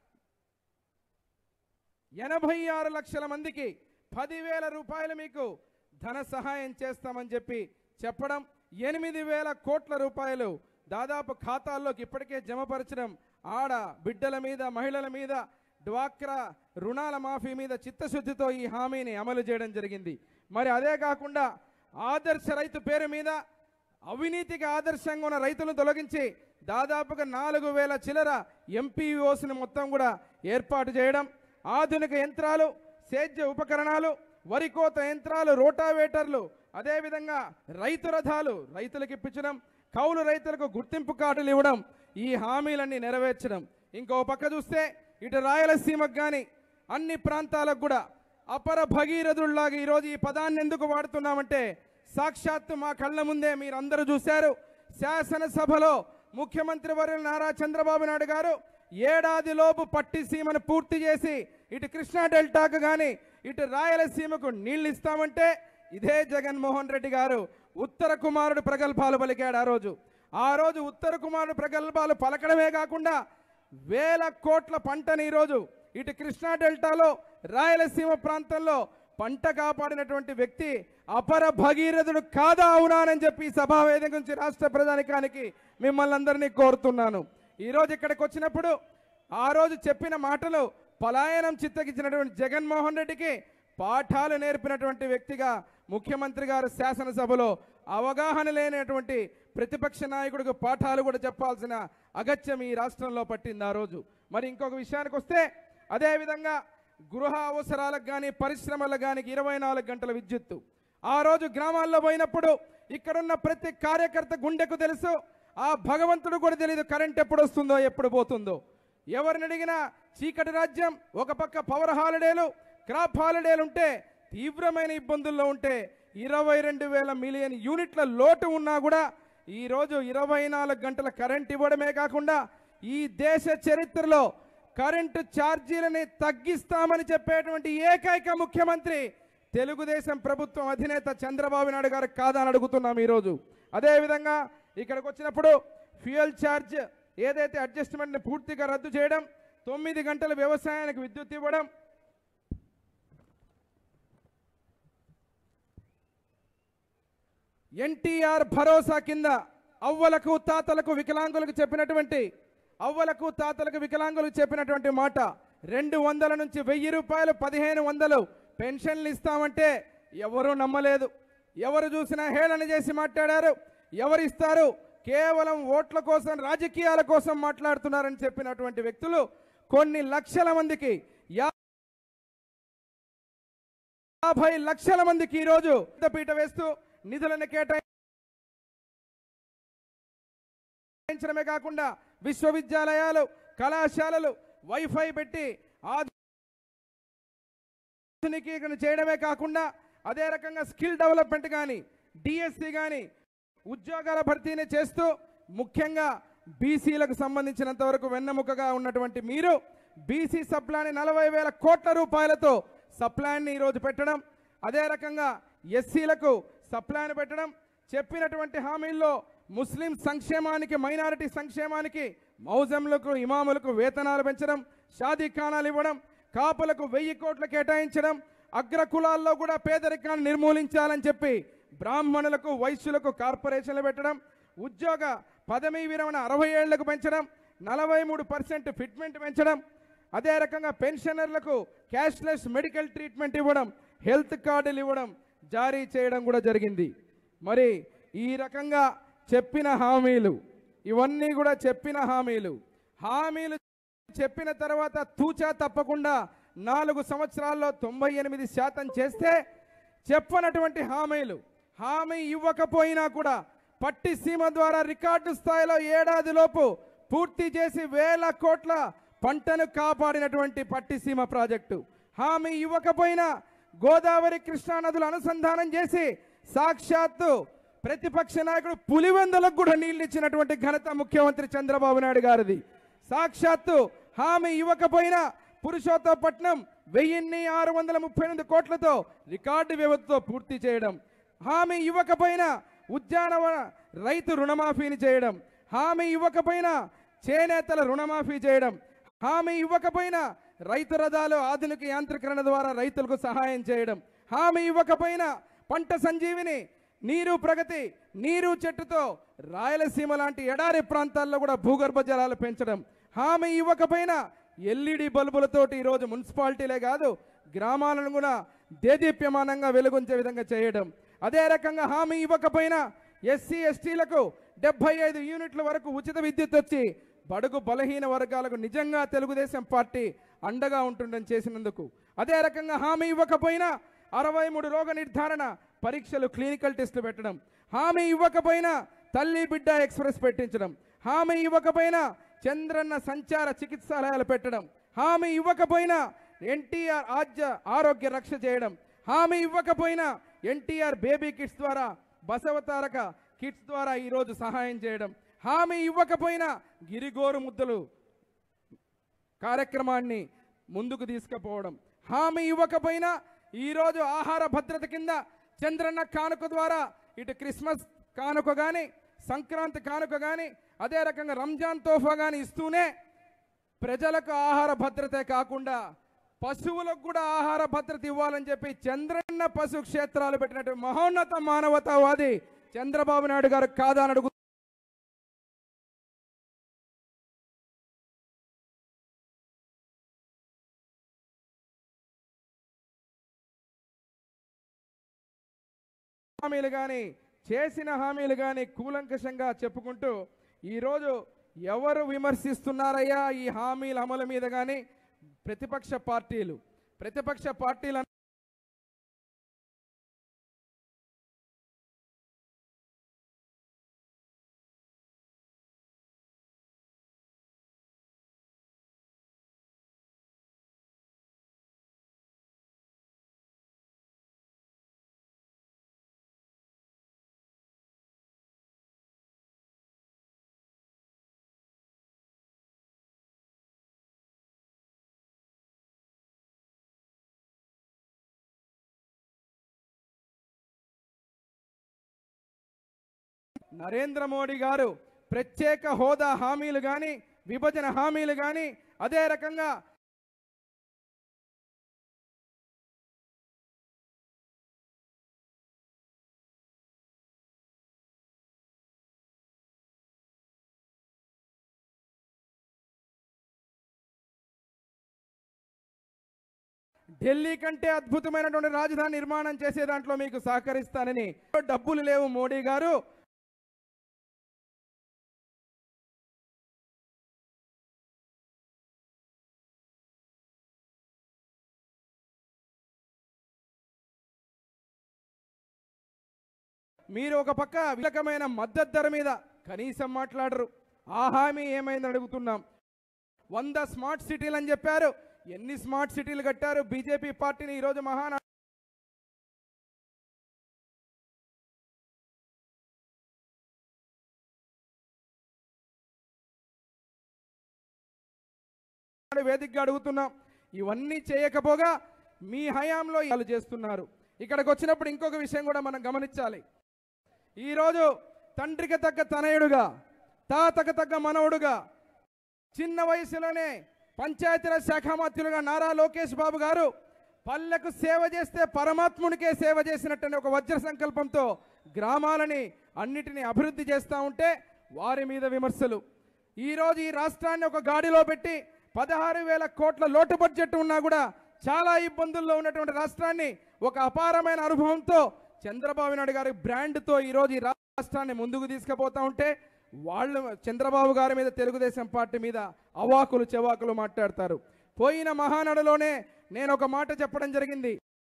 Speaker 4: ఎనభై ఆరు లక్షల మందికి పదివేల రూపాయలు మీకు ధన సహాయం చేస్తామని చెప్పి చెప్పడం ఎనిమిది వేల కోట్ల రూపాయలు దాదాపు ఖాతాల్లోకి ఇప్పటికే జమపరచడం ఆడ బిడ్డల మీద మహిళల మీద డ్వాక్రా రుణాల మాఫీ మీద చిత్తశుద్ధితో ఈ హామీని అమలు చేయడం జరిగింది మరి అదే కాకుండా ఆదర్శ రైతు పేరు మీద అవినీతికి ఆదర్శంగా ఉన్న రైతులను తొలగించి దాదాపుగా నాలుగు వేల చిల్లర ఎంపీఓస్ని మొత్తం కూడా ఏర్పాటు చేయడం ఆధునిక యంత్రాలు సేద్య ఉపకరణాలు వరి కోత యంత్రాలు రోటావేటర్లు అదేవిధంగా రైతు రథాలు రైతులకు ఇప్పించడం కౌలు రైతులకు గుర్తింపు కార్డులు ఇవ్వడం ఈ హామీలన్నీ నెరవేర్చడం ఇంకో పక్క చూస్తే ఇటు రాయలసీమకు కానీ అన్ని ప్రాంతాలకు కూడా అపర భగీరథుల్లాగా ఈరోజు ఈ పదాన్ని ఎందుకు వాడుతున్నామంటే సాక్షాత్తు మా కళ్ళ ముందే మీరందరూ చూశారు శాసనసభలో ముఖ్యమంత్రి వర్యులు నారా చంద్రబాబు నాయుడు గారు ఏడాది లోపు పట్టి సీమను పూర్తి చేసి ఇటు కృష్ణా డెల్టాకు కానీ ఇటు రాయలసీమకు నీళ్లు ఇస్తామంటే ఇదే జగన్మోహన్ రెడ్డి గారు ఉత్తర కుమారుడు ప్రగల్భాలు పలికాడు ఆ రోజు ఆ రోజు ఉత్తర కుమారుడు ప్రగల్భాలు పలకడమే కాకుండా వేల కోట్ల పంటని ఈరోజు ఇటు కృష్ణా డెల్టాలో రాయలసీమ ప్రాంతంలో పంట కాపాడినటువంటి వ్యక్తి అపర భగీరథుడు కాదా అవునా అని చెప్పి ఈ సభా వేదిక నుంచి రాష్ట్ర ప్రధానికానికి మిమ్మల్ని అందరినీ కోరుతున్నాను ఈరోజు ఇక్కడికి వచ్చినప్పుడు ఆ రోజు చెప్పిన మాటలు పలాయనం చిత్తగించినటువంటి జగన్మోహన్ రెడ్డికి పాఠాలు నేర్పినటువంటి వ్యక్తిగా ముఖ్యమంత్రి గారు శాసనసభలో అవగాహన లేనటువంటి ప్రతిపక్ష నాయకుడికి పాఠాలు కూడా చెప్పాల్సిన అగత్యం ఈ రాష్ట్రంలో పట్టింది ఆ రోజు మరి ఇంకొక విషయానికి వస్తే అదేవిధంగా గృహ అవసరాలకు కానీ పరిశ్రమలకు కానీ ఇరవై నాలుగు గంటల విద్యుత్తు ఆ రోజు గ్రామాల్లో పోయినప్పుడు ఇక్కడున్న ప్రతి కార్యకర్త గుండెకు తెలుసు ఆ భగవంతుడు కూడా తెలియదు కరెంట్ ఎప్పుడు వస్తుందో ఎప్పుడు పోతుందో ఎవరిని అడిగినా చీకటి రాజ్యం ఒక పక్క పవర్ హాలిడేలు క్రాప్ హాలిడేలు ఉంటే తీవ్రమైన ఇబ్బందుల్లో ఉంటే ఇరవై రెండు వేల మిలియన్ యూనిట్ల లోటు ఉన్నా కూడా ఈరోజు ఇరవై నాలుగు గంటల కరెంట్ ఇవ్వడమే కాకుండా ఈ దేశ చరిత్రలో కరెంటు ఛార్జీలని తగ్గిస్తామని చెప్పేటువంటి ఏకైక ముఖ్యమంత్రి తెలుగుదేశం ప్రభుత్వం అధినేత చంద్రబాబు నాయుడు గారు కాదని అడుగుతున్నాం ఈరోజు అదేవిధంగా ఇక్కడికి వచ్చినప్పుడు ఫ్యూయల్ ఛార్జ్ ఏదైతే అడ్జస్ట్మెంట్ని పూర్తిగా రద్దు చేయడం తొమ్మిది గంటల వ్యవసాయానికి విద్యుత్ ఇవ్వడం ఎన్టీఆర్ భరోసా కింద అవ్వలకు తాతలకు వికలాంగులకు చెప్పినటువంటి అవ్వలకు తాతలకు వికలాంగులకు చెప్పినటువంటి మాట రెండు వందల నుంచి వెయ్యి రూపాయలు పదిహేను వందలు పెన్షన్లు ఇస్తామంటే ఎవరూ నమ్మలేదు ఎవరు చూసినా హేళన చేసి మాట్లాడారు ఎవరు ఇస్తారు కేవలం ఓట్ల కోసం రాజకీయాల కోసం మాట్లాడుతున్నారని చెప్పినటువంటి వ్యక్తులు కొన్ని లక్షల మందికి యా యాభై లక్షల మందికి ఈరోజు పీట వేస్తూ నిధులను కేటాయించడమే కాకుండా విశ్వవిద్యాలయాలు కళాశాలలు వైఫై పెట్టి ఆధునికీకరణ చేయడమే కాకుండా అదే రకంగా స్కిల్ డెవలప్మెంట్ కానీ డిఎస్సి కానీ ఉద్యోగాల భర్తీని చేస్తూ ముఖ్యంగా బీసీలకు సంబంధించినంత వరకు వెన్నెముకగా ఉన్నటువంటి మీరు బీసీ సప్లాన్ని నలభై వేల కోట్ల రూపాయలతో సప్లాన్ని ఈరోజు పెట్టడం అదే రకంగా ఎస్సీలకు సప్లాన్ని పెట్టడం చెప్పినటువంటి హామీల్లో ముస్లిం సంక్షేమానికి మైనారిటీ సంక్షేమానికి మౌజంలకు ఇమాములకు వేతనాలు పెంచడం షాదీ ఖానాలు ఇవ్వడం కాపులకు వెయ్యి కోట్లు కేటాయించడం అగ్ర కులాల్లో కూడా పేదరికాన్ని నిర్మూలించాలని చెప్పి బ్రాహ్మణులకు వైశ్యులకు కార్పొరేషన్లు పెట్టడం ఉద్యోగ పదవీ విరమణ అరవై ఏళ్లకు పెంచడం నలభై మూడు పర్సెంట్ ఫిట్మెంట్ పెంచడం అదే రకంగా పెన్షనర్లకు క్యాష్లెస్ మెడికల్ ట్రీట్మెంట్ ఇవ్వడం హెల్త్ కార్డులు ఇవ్వడం జారీ చేయడం కూడా జరిగింది మరి ఈ రకంగా చెప్పిన హామీలు ఇవన్నీ కూడా చెప్పిన హామీలు హామీలు చెప్పిన తర్వాత తూచా తప్పకుండా నాలుగు సంవత్సరాల్లో తొంభై ఎనిమిది శాతం చేస్తే చెప్పనటువంటి హామీలు హామీ ఇవ్వకపోయినా కూడా పట్టి సీమ ద్వారా రికార్డు స్థాయిలో ఏడాదిలోపు పూర్తి చేసి వేల కోట్ల పంటను కాపాడినటువంటి పట్టిసీమ ప్రాజెక్టు హామీ ఇవ్వకపోయినా గోదావరి కృష్ణా నదులు అనుసంధానం చేసి సాక్షాత్తు ప్రతిపక్ష నాయకుడు పులివెందులకు కూడా నీళ్లు ఇచ్చినటువంటి ఘనత ముఖ్యమంత్రి చంద్రబాబు నాయుడు గారిది సాక్షాత్తు హామీ ఇవ్వకపోయినా పురుషోత్తపట్నం వెయ్యిన్ని ఆరు వందల ముప్పై ఎనిమిది కోట్లతో రికార్డు వ్యవధితో పూర్తి చేయడం హామీ ఇవ్వకపోయినా ఉద్యానవన రైతు రుణమాఫీని చేయడం హామీ ఇవ్వకపోయినా చేనేతల రుణమాఫీ చేయడం హామీ ఇవ్వకపోయినా రైతు రథాలు ఆధునిక యాంత్రీకరణ ద్వారా రైతులకు సహాయం చేయడం హామీ ఇవ్వకపోయినా పంట సంజీవిని నీరు ప్రగతి నీరు చెట్టుతో రాయలసీమ లాంటి ఎడారి ప్రాంతాల్లో కూడా భూగర్భ జలాలు పెంచడం హామీ ఇవ్వకపోయినా ఎల్ఈడి బల్బులతోటి ఈరోజు మున్సిపాలిటీలే కాదు గ్రామాలను కూడా దేదీప్యమానంగా వెలుగొంచే విధంగా చేయడం అదే రకంగా హామీ ఇవ్వకపోయినా ఎస్సీ ఎస్టీలకు డెబ్బై ఐదు యూనిట్ల వరకు ఉచిత విద్యుత్ వచ్చి బడుగు బలహీన వర్గాలకు నిజంగా తెలుగుదేశం పార్టీ అండగా ఉంటుందని చేసినందుకు అదే రకంగా హామీ ఇవ్వకపోయినా అరవై మూడు రోగ నిర్ధారణ పరీక్షలు క్లినికల్ టెస్టులు పెట్టడం హామీ ఇవ్వకపోయినా తల్లి బిడ్డ ఎక్స్ప్రెస్ పెట్టించడం హామీ ఇవ్వకపోయినా చంద్రన్న సంచార చికిత్సాలయాలు పెట్టడం హామీ ఇవ్వకపోయినా ఎన్టీఆర్ ఆద్య ఆరోగ్య రక్ష చేయడం హామీ ఇవ్వకపోయినా ఎన్టీఆర్ బేబీ కిట్స్ ద్వారా బసవతారక కిట్స్ ద్వారా ఈరోజు సహాయం చేయడం హామీ ఇవ్వకపోయినా గిరిగోరు ముద్దలు కార్యక్రమాన్ని ముందుకు తీసుకుపోవడం హామీ ఇవ్వకపోయినా ఈరోజు ఆహార భద్రత కింద చంద్రన్న కానుక ద్వారా ఇటు క్రిస్మస్ కానుక కానీ సంక్రాంతి కానుక కానీ అదే రకంగా రంజాన్ తోఫా కానీ ఇస్తూనే ప్రజలకు ఆహార భద్రతే కాకుండా పశువులకు కూడా ఆహార భద్రత ఇవ్వాలని చెప్పి చంద్రన్న పశు క్షేత్రాలు పెట్టినట్టు మహోన్నత మానవతావాది చంద్రబాబు నాయుడు గారు కాదా అని అడుగు హామీలు కానీ చేసిన హామీలు కానీ కూలంకషంగా చెప్పుకుంటూ ఈరోజు ఎవరు విమర్శిస్తున్నారయ్యా ఈ హామీల అమలు మీద కానీ ప్రతిపక్ష పార్టీలు ప్రతిపక్ష పార్టీల నరేంద్ర మోడీ గారు ప్రత్యేక హోదా హామీలు కానీ విభజన హామీలు కానీ అదే రకంగా ఢిల్లీ కంటే అద్భుతమైనటువంటి రాజధాని నిర్మాణం చేసే దాంట్లో మీకు సహకరిస్తానని డబ్బులు లేవు మోడీ గారు మీరు ఒక పక్క విలకమైన మద్దతు ధర మీద కనీసం మాట్లాడరు ఆ హామీ ఏమైందని అడుగుతున్నాం వంద స్మార్ట్ సిటీలు అని చెప్పారు ఎన్ని స్మార్ట్ సిటీలు కట్టారు బీజేపీ పార్టీని ఈరోజు మహానా వేదికగా అడుగుతున్నాం ఇవన్నీ చేయకపోగా మీ హయాంలో వాళ్ళు చేస్తున్నారు ఇక్కడికి వచ్చినప్పుడు ఇంకొక విషయం కూడా మనం గమనించాలి ఈరోజు తండ్రికి తగ్గ తనయుడుగా తాతకు తగ్గ మనవడుగా చిన్న వయసులోనే పంచాయతీరాజ్ శాఖ మంత్రులుగా నారా లోకేష్ బాబు గారు పల్లెకు సేవ చేస్తే పరమాత్మునికే సేవ చేసినట్టని ఒక వజ్ర సంకల్పంతో గ్రామాలని అన్నిటినీ అభివృద్ధి చేస్తూ ఉంటే వారి మీద విమర్శలు ఈరోజు ఈ రాష్ట్రాన్ని ఒక గాడిలో పెట్టి పదహారు వేల కోట్ల లోటు బడ్జెట్ ఉన్నా కూడా చాలా ఇబ్బందుల్లో ఉన్నటువంటి రాష్ట్రాన్ని ఒక అపారమైన అనుభవంతో చంద్రబాబు నాయుడు గారి బ్రాండ్తో ఈరోజు ఈ రాష్ట్రాన్ని ముందుకు తీసుకుపోతా ఉంటే వాళ్ళు చంద్రబాబు గారి మీద తెలుగుదేశం పార్టీ మీద అవాకులు చెవాకులు మాట్లాడతారు పోయిన మహానడలోనే నేను ఒక మాట చెప్పడం జరిగింది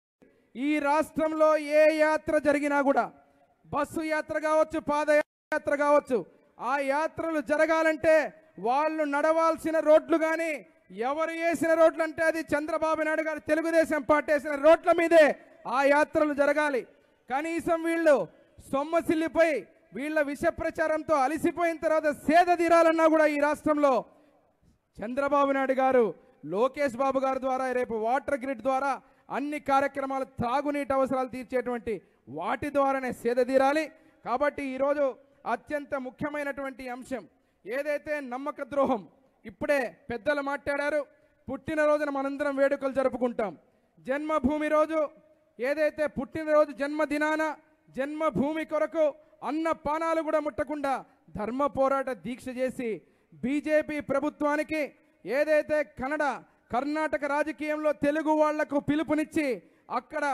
Speaker 4: ఈ రాష్ట్రంలో ఏ యాత్ర జరిగినా కూడా బస్సు యాత్ర కావచ్చు పాదయాత్ర కావచ్చు ఆ యాత్రలు జరగాలంటే వాళ్ళు నడవాల్సిన రోడ్లు కానీ ఎవరు వేసిన రోడ్లు అంటే అది చంద్రబాబు నాయుడు గారు తెలుగుదేశం పార్టీ వేసిన రోడ్ల మీదే ఆ యాత్రలు జరగాలి కనీసం వీళ్ళు సొమ్మసిల్లిపోయి వీళ్ళ విష ప్రచారంతో అలసిపోయిన తర్వాత సేద తీరాలన్నా కూడా ఈ రాష్ట్రంలో చంద్రబాబు నాయుడు గారు లోకేష్ బాబు గారి ద్వారా రేపు వాటర్ గ్రిడ్ ద్వారా అన్ని కార్యక్రమాలు త్రాగునీటి అవసరాలు తీర్చేటువంటి వాటి ద్వారానే సేద తీరాలి కాబట్టి ఈరోజు అత్యంత ముఖ్యమైనటువంటి అంశం ఏదైతే నమ్మక ద్రోహం ఇప్పుడే పెద్దలు మాట్లాడారు పుట్టినరోజున మనందరం వేడుకలు జరుపుకుంటాం జన్మభూమి రోజు ఏదైతే పుట్టినరోజు జన్మదినాన జన్మభూమి కొరకు అన్న పానాలు కూడా ముట్టకుండా ధర్మ పోరాట దీక్ష చేసి బీజేపీ ప్రభుత్వానికి ఏదైతే కన్నడ కర్ణాటక రాజకీయంలో తెలుగు వాళ్లకు పిలుపునిచ్చి అక్కడ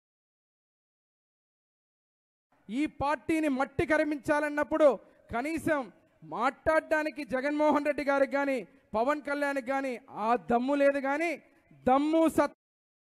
Speaker 4: ఈ పార్టీని మట్టి కరిమించాలన్నప్పుడు కనీసం మాట్లాడడానికి జగన్మోహన్ రెడ్డి గారికి కానీ పవన్ కళ్యాణ్కి కానీ ఆ దమ్ము లేదు కానీ దమ్ము సత్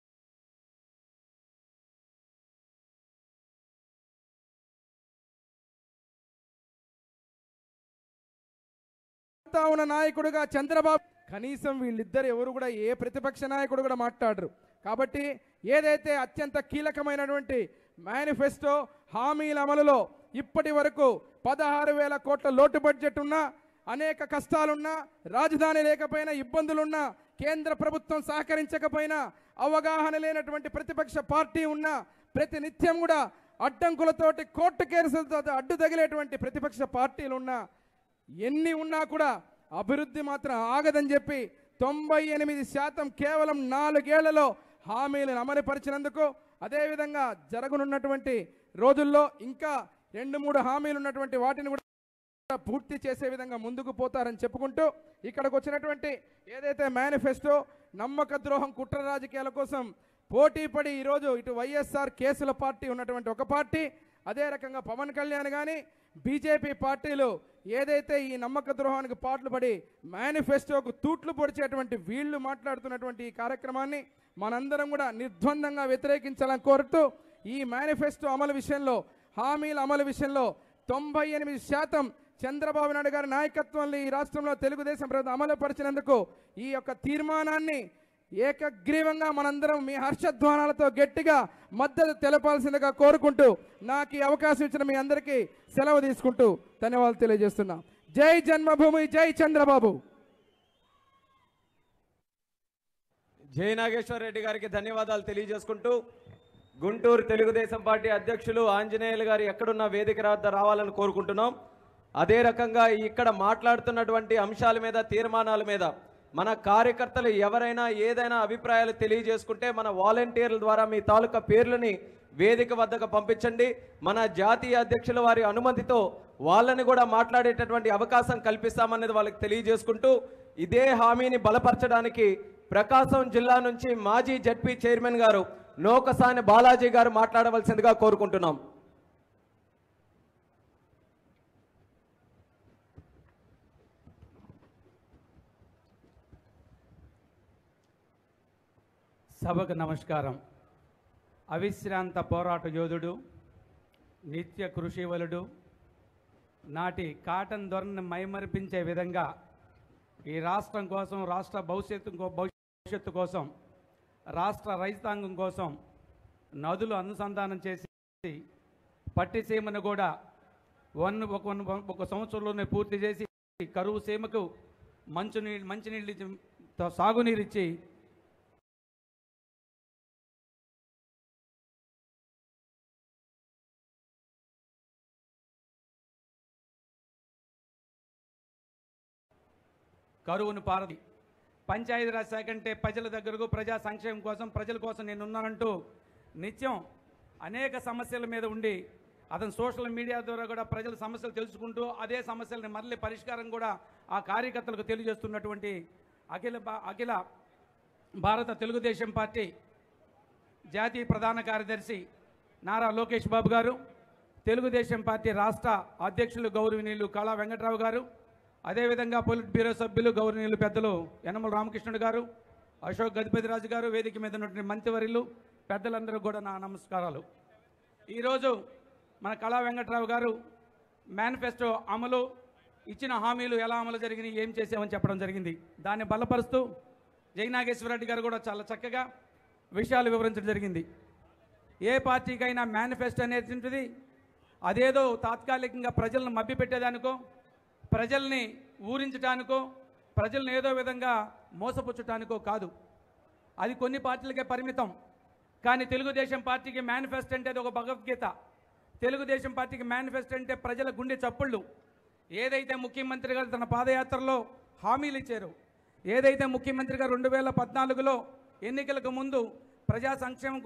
Speaker 4: సత్తా ఉన్న నాయకుడుగా చంద్రబాబు కనీసం వీళ్ళిద్దరు ఎవరు కూడా ఏ ప్రతిపక్ష నాయకుడు కూడా మాట్లాడరు కాబట్టి ఏదైతే అత్యంత కీలకమైనటువంటి మేనిఫెస్టో హామీల అమలులో ఇప్పటి వరకు పదహారు వేల కోట్ల లోటు బడ్జెట్ ఉన్నా అనేక కష్టాలున్నా రాజధాని లేకపోయినా ఇబ్బందులున్నా కేంద్ర ప్రభుత్వం సహకరించకపోయినా అవగాహన లేనటువంటి ప్రతిపక్ష పార్టీ ఉన్నా ప్రతి నిత్యం కూడా అడ్డంకులతోటి కోర్టు కేసులతో అడ్డు తగిలేటువంటి ప్రతిపక్ష పార్టీలు ఉన్నా ఎన్ని ఉన్నా కూడా అభివృద్ధి మాత్రం ఆగదని చెప్పి తొంభై ఎనిమిది శాతం కేవలం నాలుగేళ్లలో హామీలను అమలుపరిచినందుకు అదేవిధంగా జరగనున్నటువంటి రోజుల్లో ఇంకా రెండు మూడు హామీలు ఉన్నటువంటి వాటిని కూడా పూర్తి చేసే విధంగా ముందుకు పోతారని చెప్పుకుంటూ ఇక్కడికి వచ్చినటువంటి ఏదైతే మేనిఫెస్టో నమ్మక ద్రోహం కుట్ర రాజకీయాల కోసం పోటీ పడి ఈరోజు ఇటు వైఎస్ఆర్ కేసుల పార్టీ ఉన్నటువంటి ఒక పార్టీ అదే రకంగా పవన్ కళ్యాణ్ కానీ బీజేపీ పార్టీలు ఏదైతే ఈ నమ్మక ద్రోహానికి పాటలు పడి మేనిఫెస్టోకు తూట్లు పొడిచేటువంటి వీళ్ళు మాట్లాడుతున్నటువంటి ఈ కార్యక్రమాన్ని మనందరం కూడా నిర్ద్వందంగా వ్యతిరేకించాలని కోరుతూ ఈ మేనిఫెస్టో అమలు విషయంలో హామీల అమలు విషయంలో తొంభై ఎనిమిది శాతం చంద్రబాబు నాయుడు గారి నాయకత్వంలో ఈ రాష్ట్రంలో తెలుగుదేశం ప్రభుత్వం అమలు పరిచినందుకు ఈ యొక్క తీర్మానాన్ని ఏకగ్రీవంగా మనందరం మీ హర్షధ్వానాలతో గట్టిగా మద్దతు తెలపాల్సిందిగా కోరుకుంటూ నాకు ఈ అవకాశం ఇచ్చిన మీ అందరికీ సెలవు తీసుకుంటూ ధన్యవాదాలు తెలియజేస్తున్నా జై జన్మభూమి జై చంద్రబాబు
Speaker 2: జై నాగేశ్వర రెడ్డి గారికి ధన్యవాదాలు తెలియజేసుకుంటూ గుంటూరు తెలుగుదేశం పార్టీ అధ్యక్షులు ఆంజనేయులు గారు ఎక్కడున్న వేదిక వద్ద రావాలని కోరుకుంటున్నాం అదే రకంగా ఇక్కడ మాట్లాడుతున్నటువంటి అంశాల మీద తీర్మానాల మీద మన కార్యకర్తలు ఎవరైనా ఏదైనా అభిప్రాయాలు తెలియజేసుకుంటే మన వాలంటీర్ల ద్వారా మీ తాలూకా పేర్లని వేదిక వద్దకు పంపించండి మన జాతీయ అధ్యక్షుల వారి అనుమతితో వాళ్ళని కూడా మాట్లాడేటటువంటి అవకాశం కల్పిస్తామనేది వాళ్ళకి తెలియజేసుకుంటూ ఇదే హామీని బలపరచడానికి ప్రకాశం జిల్లా నుంచి మాజీ జడ్పీ చైర్మన్ గారు నోకసాని బాలాజీ గారు మాట్లాడవలసిందిగా కోరుకుంటున్నాం
Speaker 5: సభకు నమస్కారం అవిశ్రాంత పోరాట యోధుడు నిత్య కృషివలుడు నాటి కాటన్ ధోరణిని మైమరిపించే విధంగా ఈ రాష్ట్రం కోసం రాష్ట్ర భవిష్యత్తు కో- భవిష్యత్తు కోసం రాష్ట్ర రైతాంగం కోసం నదులు అనుసంధానం చేసి పట్టిసీమను కూడా వన్ ఒక వన్ ఒక సంవత్సరంలోనే పూర్తి చేసి కరువు సీమకు మంచునీళ్ళు మంచినీళ్ళు ఇచ్చి త- సాగునీరు ఇచ్చి కరువును పారది పంచాయతీరాజ్ శాఖ అంటే ప్రజల దగ్గరకు ప్రజా సంక్షేమం కోసం ప్రజల కోసం నేను ఉన్నానంటూ నిత్యం అనేక సమస్యల మీద ఉండి అతను సోషల్ మీడియా ద్వారా కూడా ప్రజల సమస్యలు తెలుసుకుంటూ అదే సమస్యల్ని మళ్ళీ పరిష్కారం కూడా ఆ కార్యకర్తలకు తెలియజేస్తున్నటువంటి అఖిల భా- అఖిల భారత తెలుగుదేశం పార్టీ జాతీయ ప్రధాన కార్యదర్శి నారా లోకేష్ బాబు గారు తెలుగుదేశం పార్టీ రాష్ట్ర అధ్యక్షులు గౌరవనీయులు కళా వెంకట్రావు గారు అదేవిధంగా పొలిట్ బ్యూరో సభ్యులు గౌరవనీయులు పెద్దలు యనమల రామకృష్ణుడు గారు అశోక్ గజపతిరాజు గారు వేదిక మీద ఉన్నటువంటి మంత్రివర్యులు పెద్దలందరూ కూడా నా నమస్కారాలు ఈరోజు మన కళా వెంకట్రావు గారు మేనిఫెస్టో అమలు ఇచ్చిన హామీలు ఎలా అమలు జరిగినాయి ఏం చేసామని చెప్పడం జరిగింది దాన్ని బలపరుస్తూ జగనాగేశ్వరరెడ్డి గారు కూడా చాలా చక్కగా విషయాలు వివరించడం జరిగింది ఏ పార్టీకైనా మేనిఫెస్టో అనేది ఉంటుంది అదేదో తాత్కాలికంగా ప్రజలను మభ్యపెట్టేదానికో ప్రజల్ని ఊరించడానికో ప్రజలను ఏదో విధంగా మోసపుచ్చటానికో కాదు అది కొన్ని పార్టీలకే పరిమితం కానీ తెలుగుదేశం పార్టీకి మేనిఫెస్టో అంటే అది ఒక భగవద్గీత తెలుగుదేశం పార్టీకి మేనిఫెస్టో అంటే ప్రజల గుండె చప్పుళ్ళు ఏదైతే ముఖ్యమంత్రి గారు తన పాదయాత్రలో హామీలు ఇచ్చారు ఏదైతే ముఖ్యమంత్రి గారు రెండు వేల పద్నాలుగులో ఎన్నికలకు ముందు ప్రజా సంక్షేమం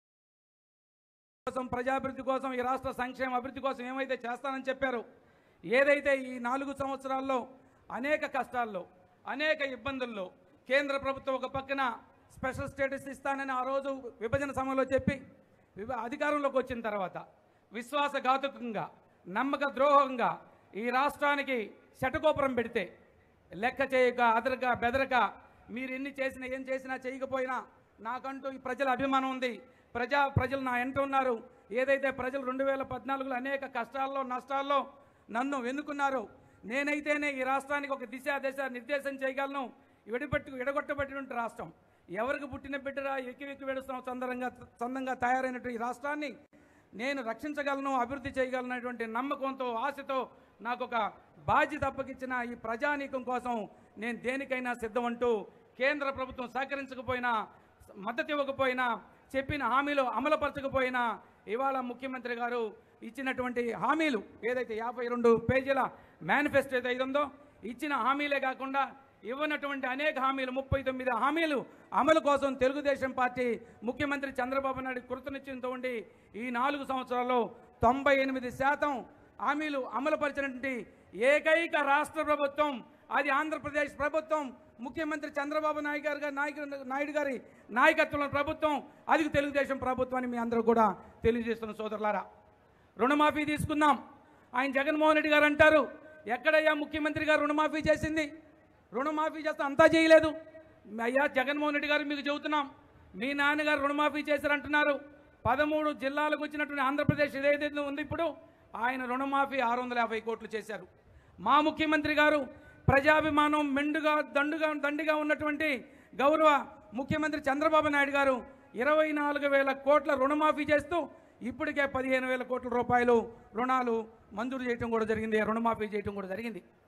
Speaker 5: కోసం ప్రజాభివృద్ధి కోసం ఈ రాష్ట్ర సంక్షేమ అభివృద్ధి కోసం ఏమైతే చేస్తానని చెప్పారో ఏదైతే ఈ నాలుగు సంవత్సరాల్లో అనేక కష్టాల్లో అనేక ఇబ్బందుల్లో కేంద్ర ప్రభుత్వం ఒక పక్కన స్పెషల్ స్టేటస్ ఇస్తానని ఆ రోజు విభజన సమయంలో చెప్పి విభ- అధికారంలోకి వచ్చిన తర్వాత విశ్వాసఘాతుకంగా నమ్మక ద్రోహంగా ఈ రాష్ట్రానికి శటగోపురం పెడితే లెక్క చేయక అదరక బెదరక మీరు ఎన్ని చేసినా ఏం చేసినా చేయకపోయినా నాకంటూ ఈ ప్రజల అభిమానం ఉంది ప్రజా ప్రజలు నా ఎంట ఉన్నారు ఏదైతే ప్రజలు రెండు వేల పద్నాలుగులో అనేక కష్టాల్లో నష్టాల్లో నన్ను ఎన్నుకున్నారు నేనైతేనే ఈ రాష్ట్రానికి ఒక దిశ దశ నిర్దేశం చేయగలను విడిపెట్టు విడగొట్టబడినటువంటి రాష్ట్రం ఎవరికి పుట్టిన బిడ్డరా ఎక్కి వెక్కి వెడుస్తున్నాం చందరంగా చందంగా తయారైనటువంటి ఈ రాష్ట్రాన్ని నేను రక్షించగలను అభివృద్ధి చేయగలనటువంటి నమ్మకంతో ఆశతో నాకు ఒక బాధ్యత అప్పగించిన ఈ ప్రజానీకం కోసం నేను దేనికైనా సిద్ధమంటూ కేంద్ర ప్రభుత్వం సహకరించకపోయినా మద్దతు ఇవ్వకపోయినా చెప్పిన హామీలు అమలుపరచకపోయినా ఇవాళ ముఖ్యమంత్రి గారు ఇచ్చినటువంటి హామీలు ఏదైతే యాభై రెండు పేజీల మేనిఫెస్టో ఏదైతే ఉందో ఇచ్చిన హామీలే కాకుండా ఇవ్వనటువంటి అనేక హామీలు ముప్పై తొమ్మిది హామీలు అమలు కోసం తెలుగుదేశం పార్టీ ముఖ్యమంత్రి చంద్రబాబు నాయుడు కృతనిశ్చయంతో ఉండి ఈ నాలుగు సంవత్సరాల్లో తొంభై ఎనిమిది శాతం హామీలు అమలుపరిచినటువంటి ఏకైక రాష్ట్ర ప్రభుత్వం అది ఆంధ్రప్రదేశ్ ప్రభుత్వం ముఖ్యమంత్రి చంద్రబాబు నాయుడు గారు గారి నాయకు నాయుడు గారి నాయకత్వంలో ప్రభుత్వం అది తెలుగుదేశం ప్రభుత్వాన్ని మీ అందరూ కూడా తెలియజేస్తున్న సోదరులారా రుణమాఫీ తీసుకుందాం ఆయన జగన్మోహన్ రెడ్డి గారు అంటారు ఎక్కడయ్యా ముఖ్యమంత్రి గారు రుణమాఫీ చేసింది రుణమాఫీ చేస్తే అంతా చేయలేదు అయ్యా జగన్మోహన్ రెడ్డి గారు మీకు చెబుతున్నాం మీ నాన్నగారు రుణమాఫీ చేశారంటున్నారు పదమూడు జిల్లాలకు వచ్చినటువంటి ఆంధ్రప్రదేశ్ ఏదైతే ఉంది ఇప్పుడు ఆయన రుణమాఫీ ఆరు వందల యాభై కోట్లు చేశారు మా ముఖ్యమంత్రి గారు ప్రజాభిమానం మెండుగా దండుగా దండిగా ఉన్నటువంటి గౌరవ ముఖ్యమంత్రి చంద్రబాబు నాయుడు గారు ఇరవై నాలుగు వేల కోట్ల రుణమాఫీ చేస్తూ ఇప్పటికే పదిహేను వేల కోట్ల రూపాయలు రుణాలు మంజూరు చేయడం కూడా జరిగింది రుణమాఫీ చేయడం కూడా జరిగింది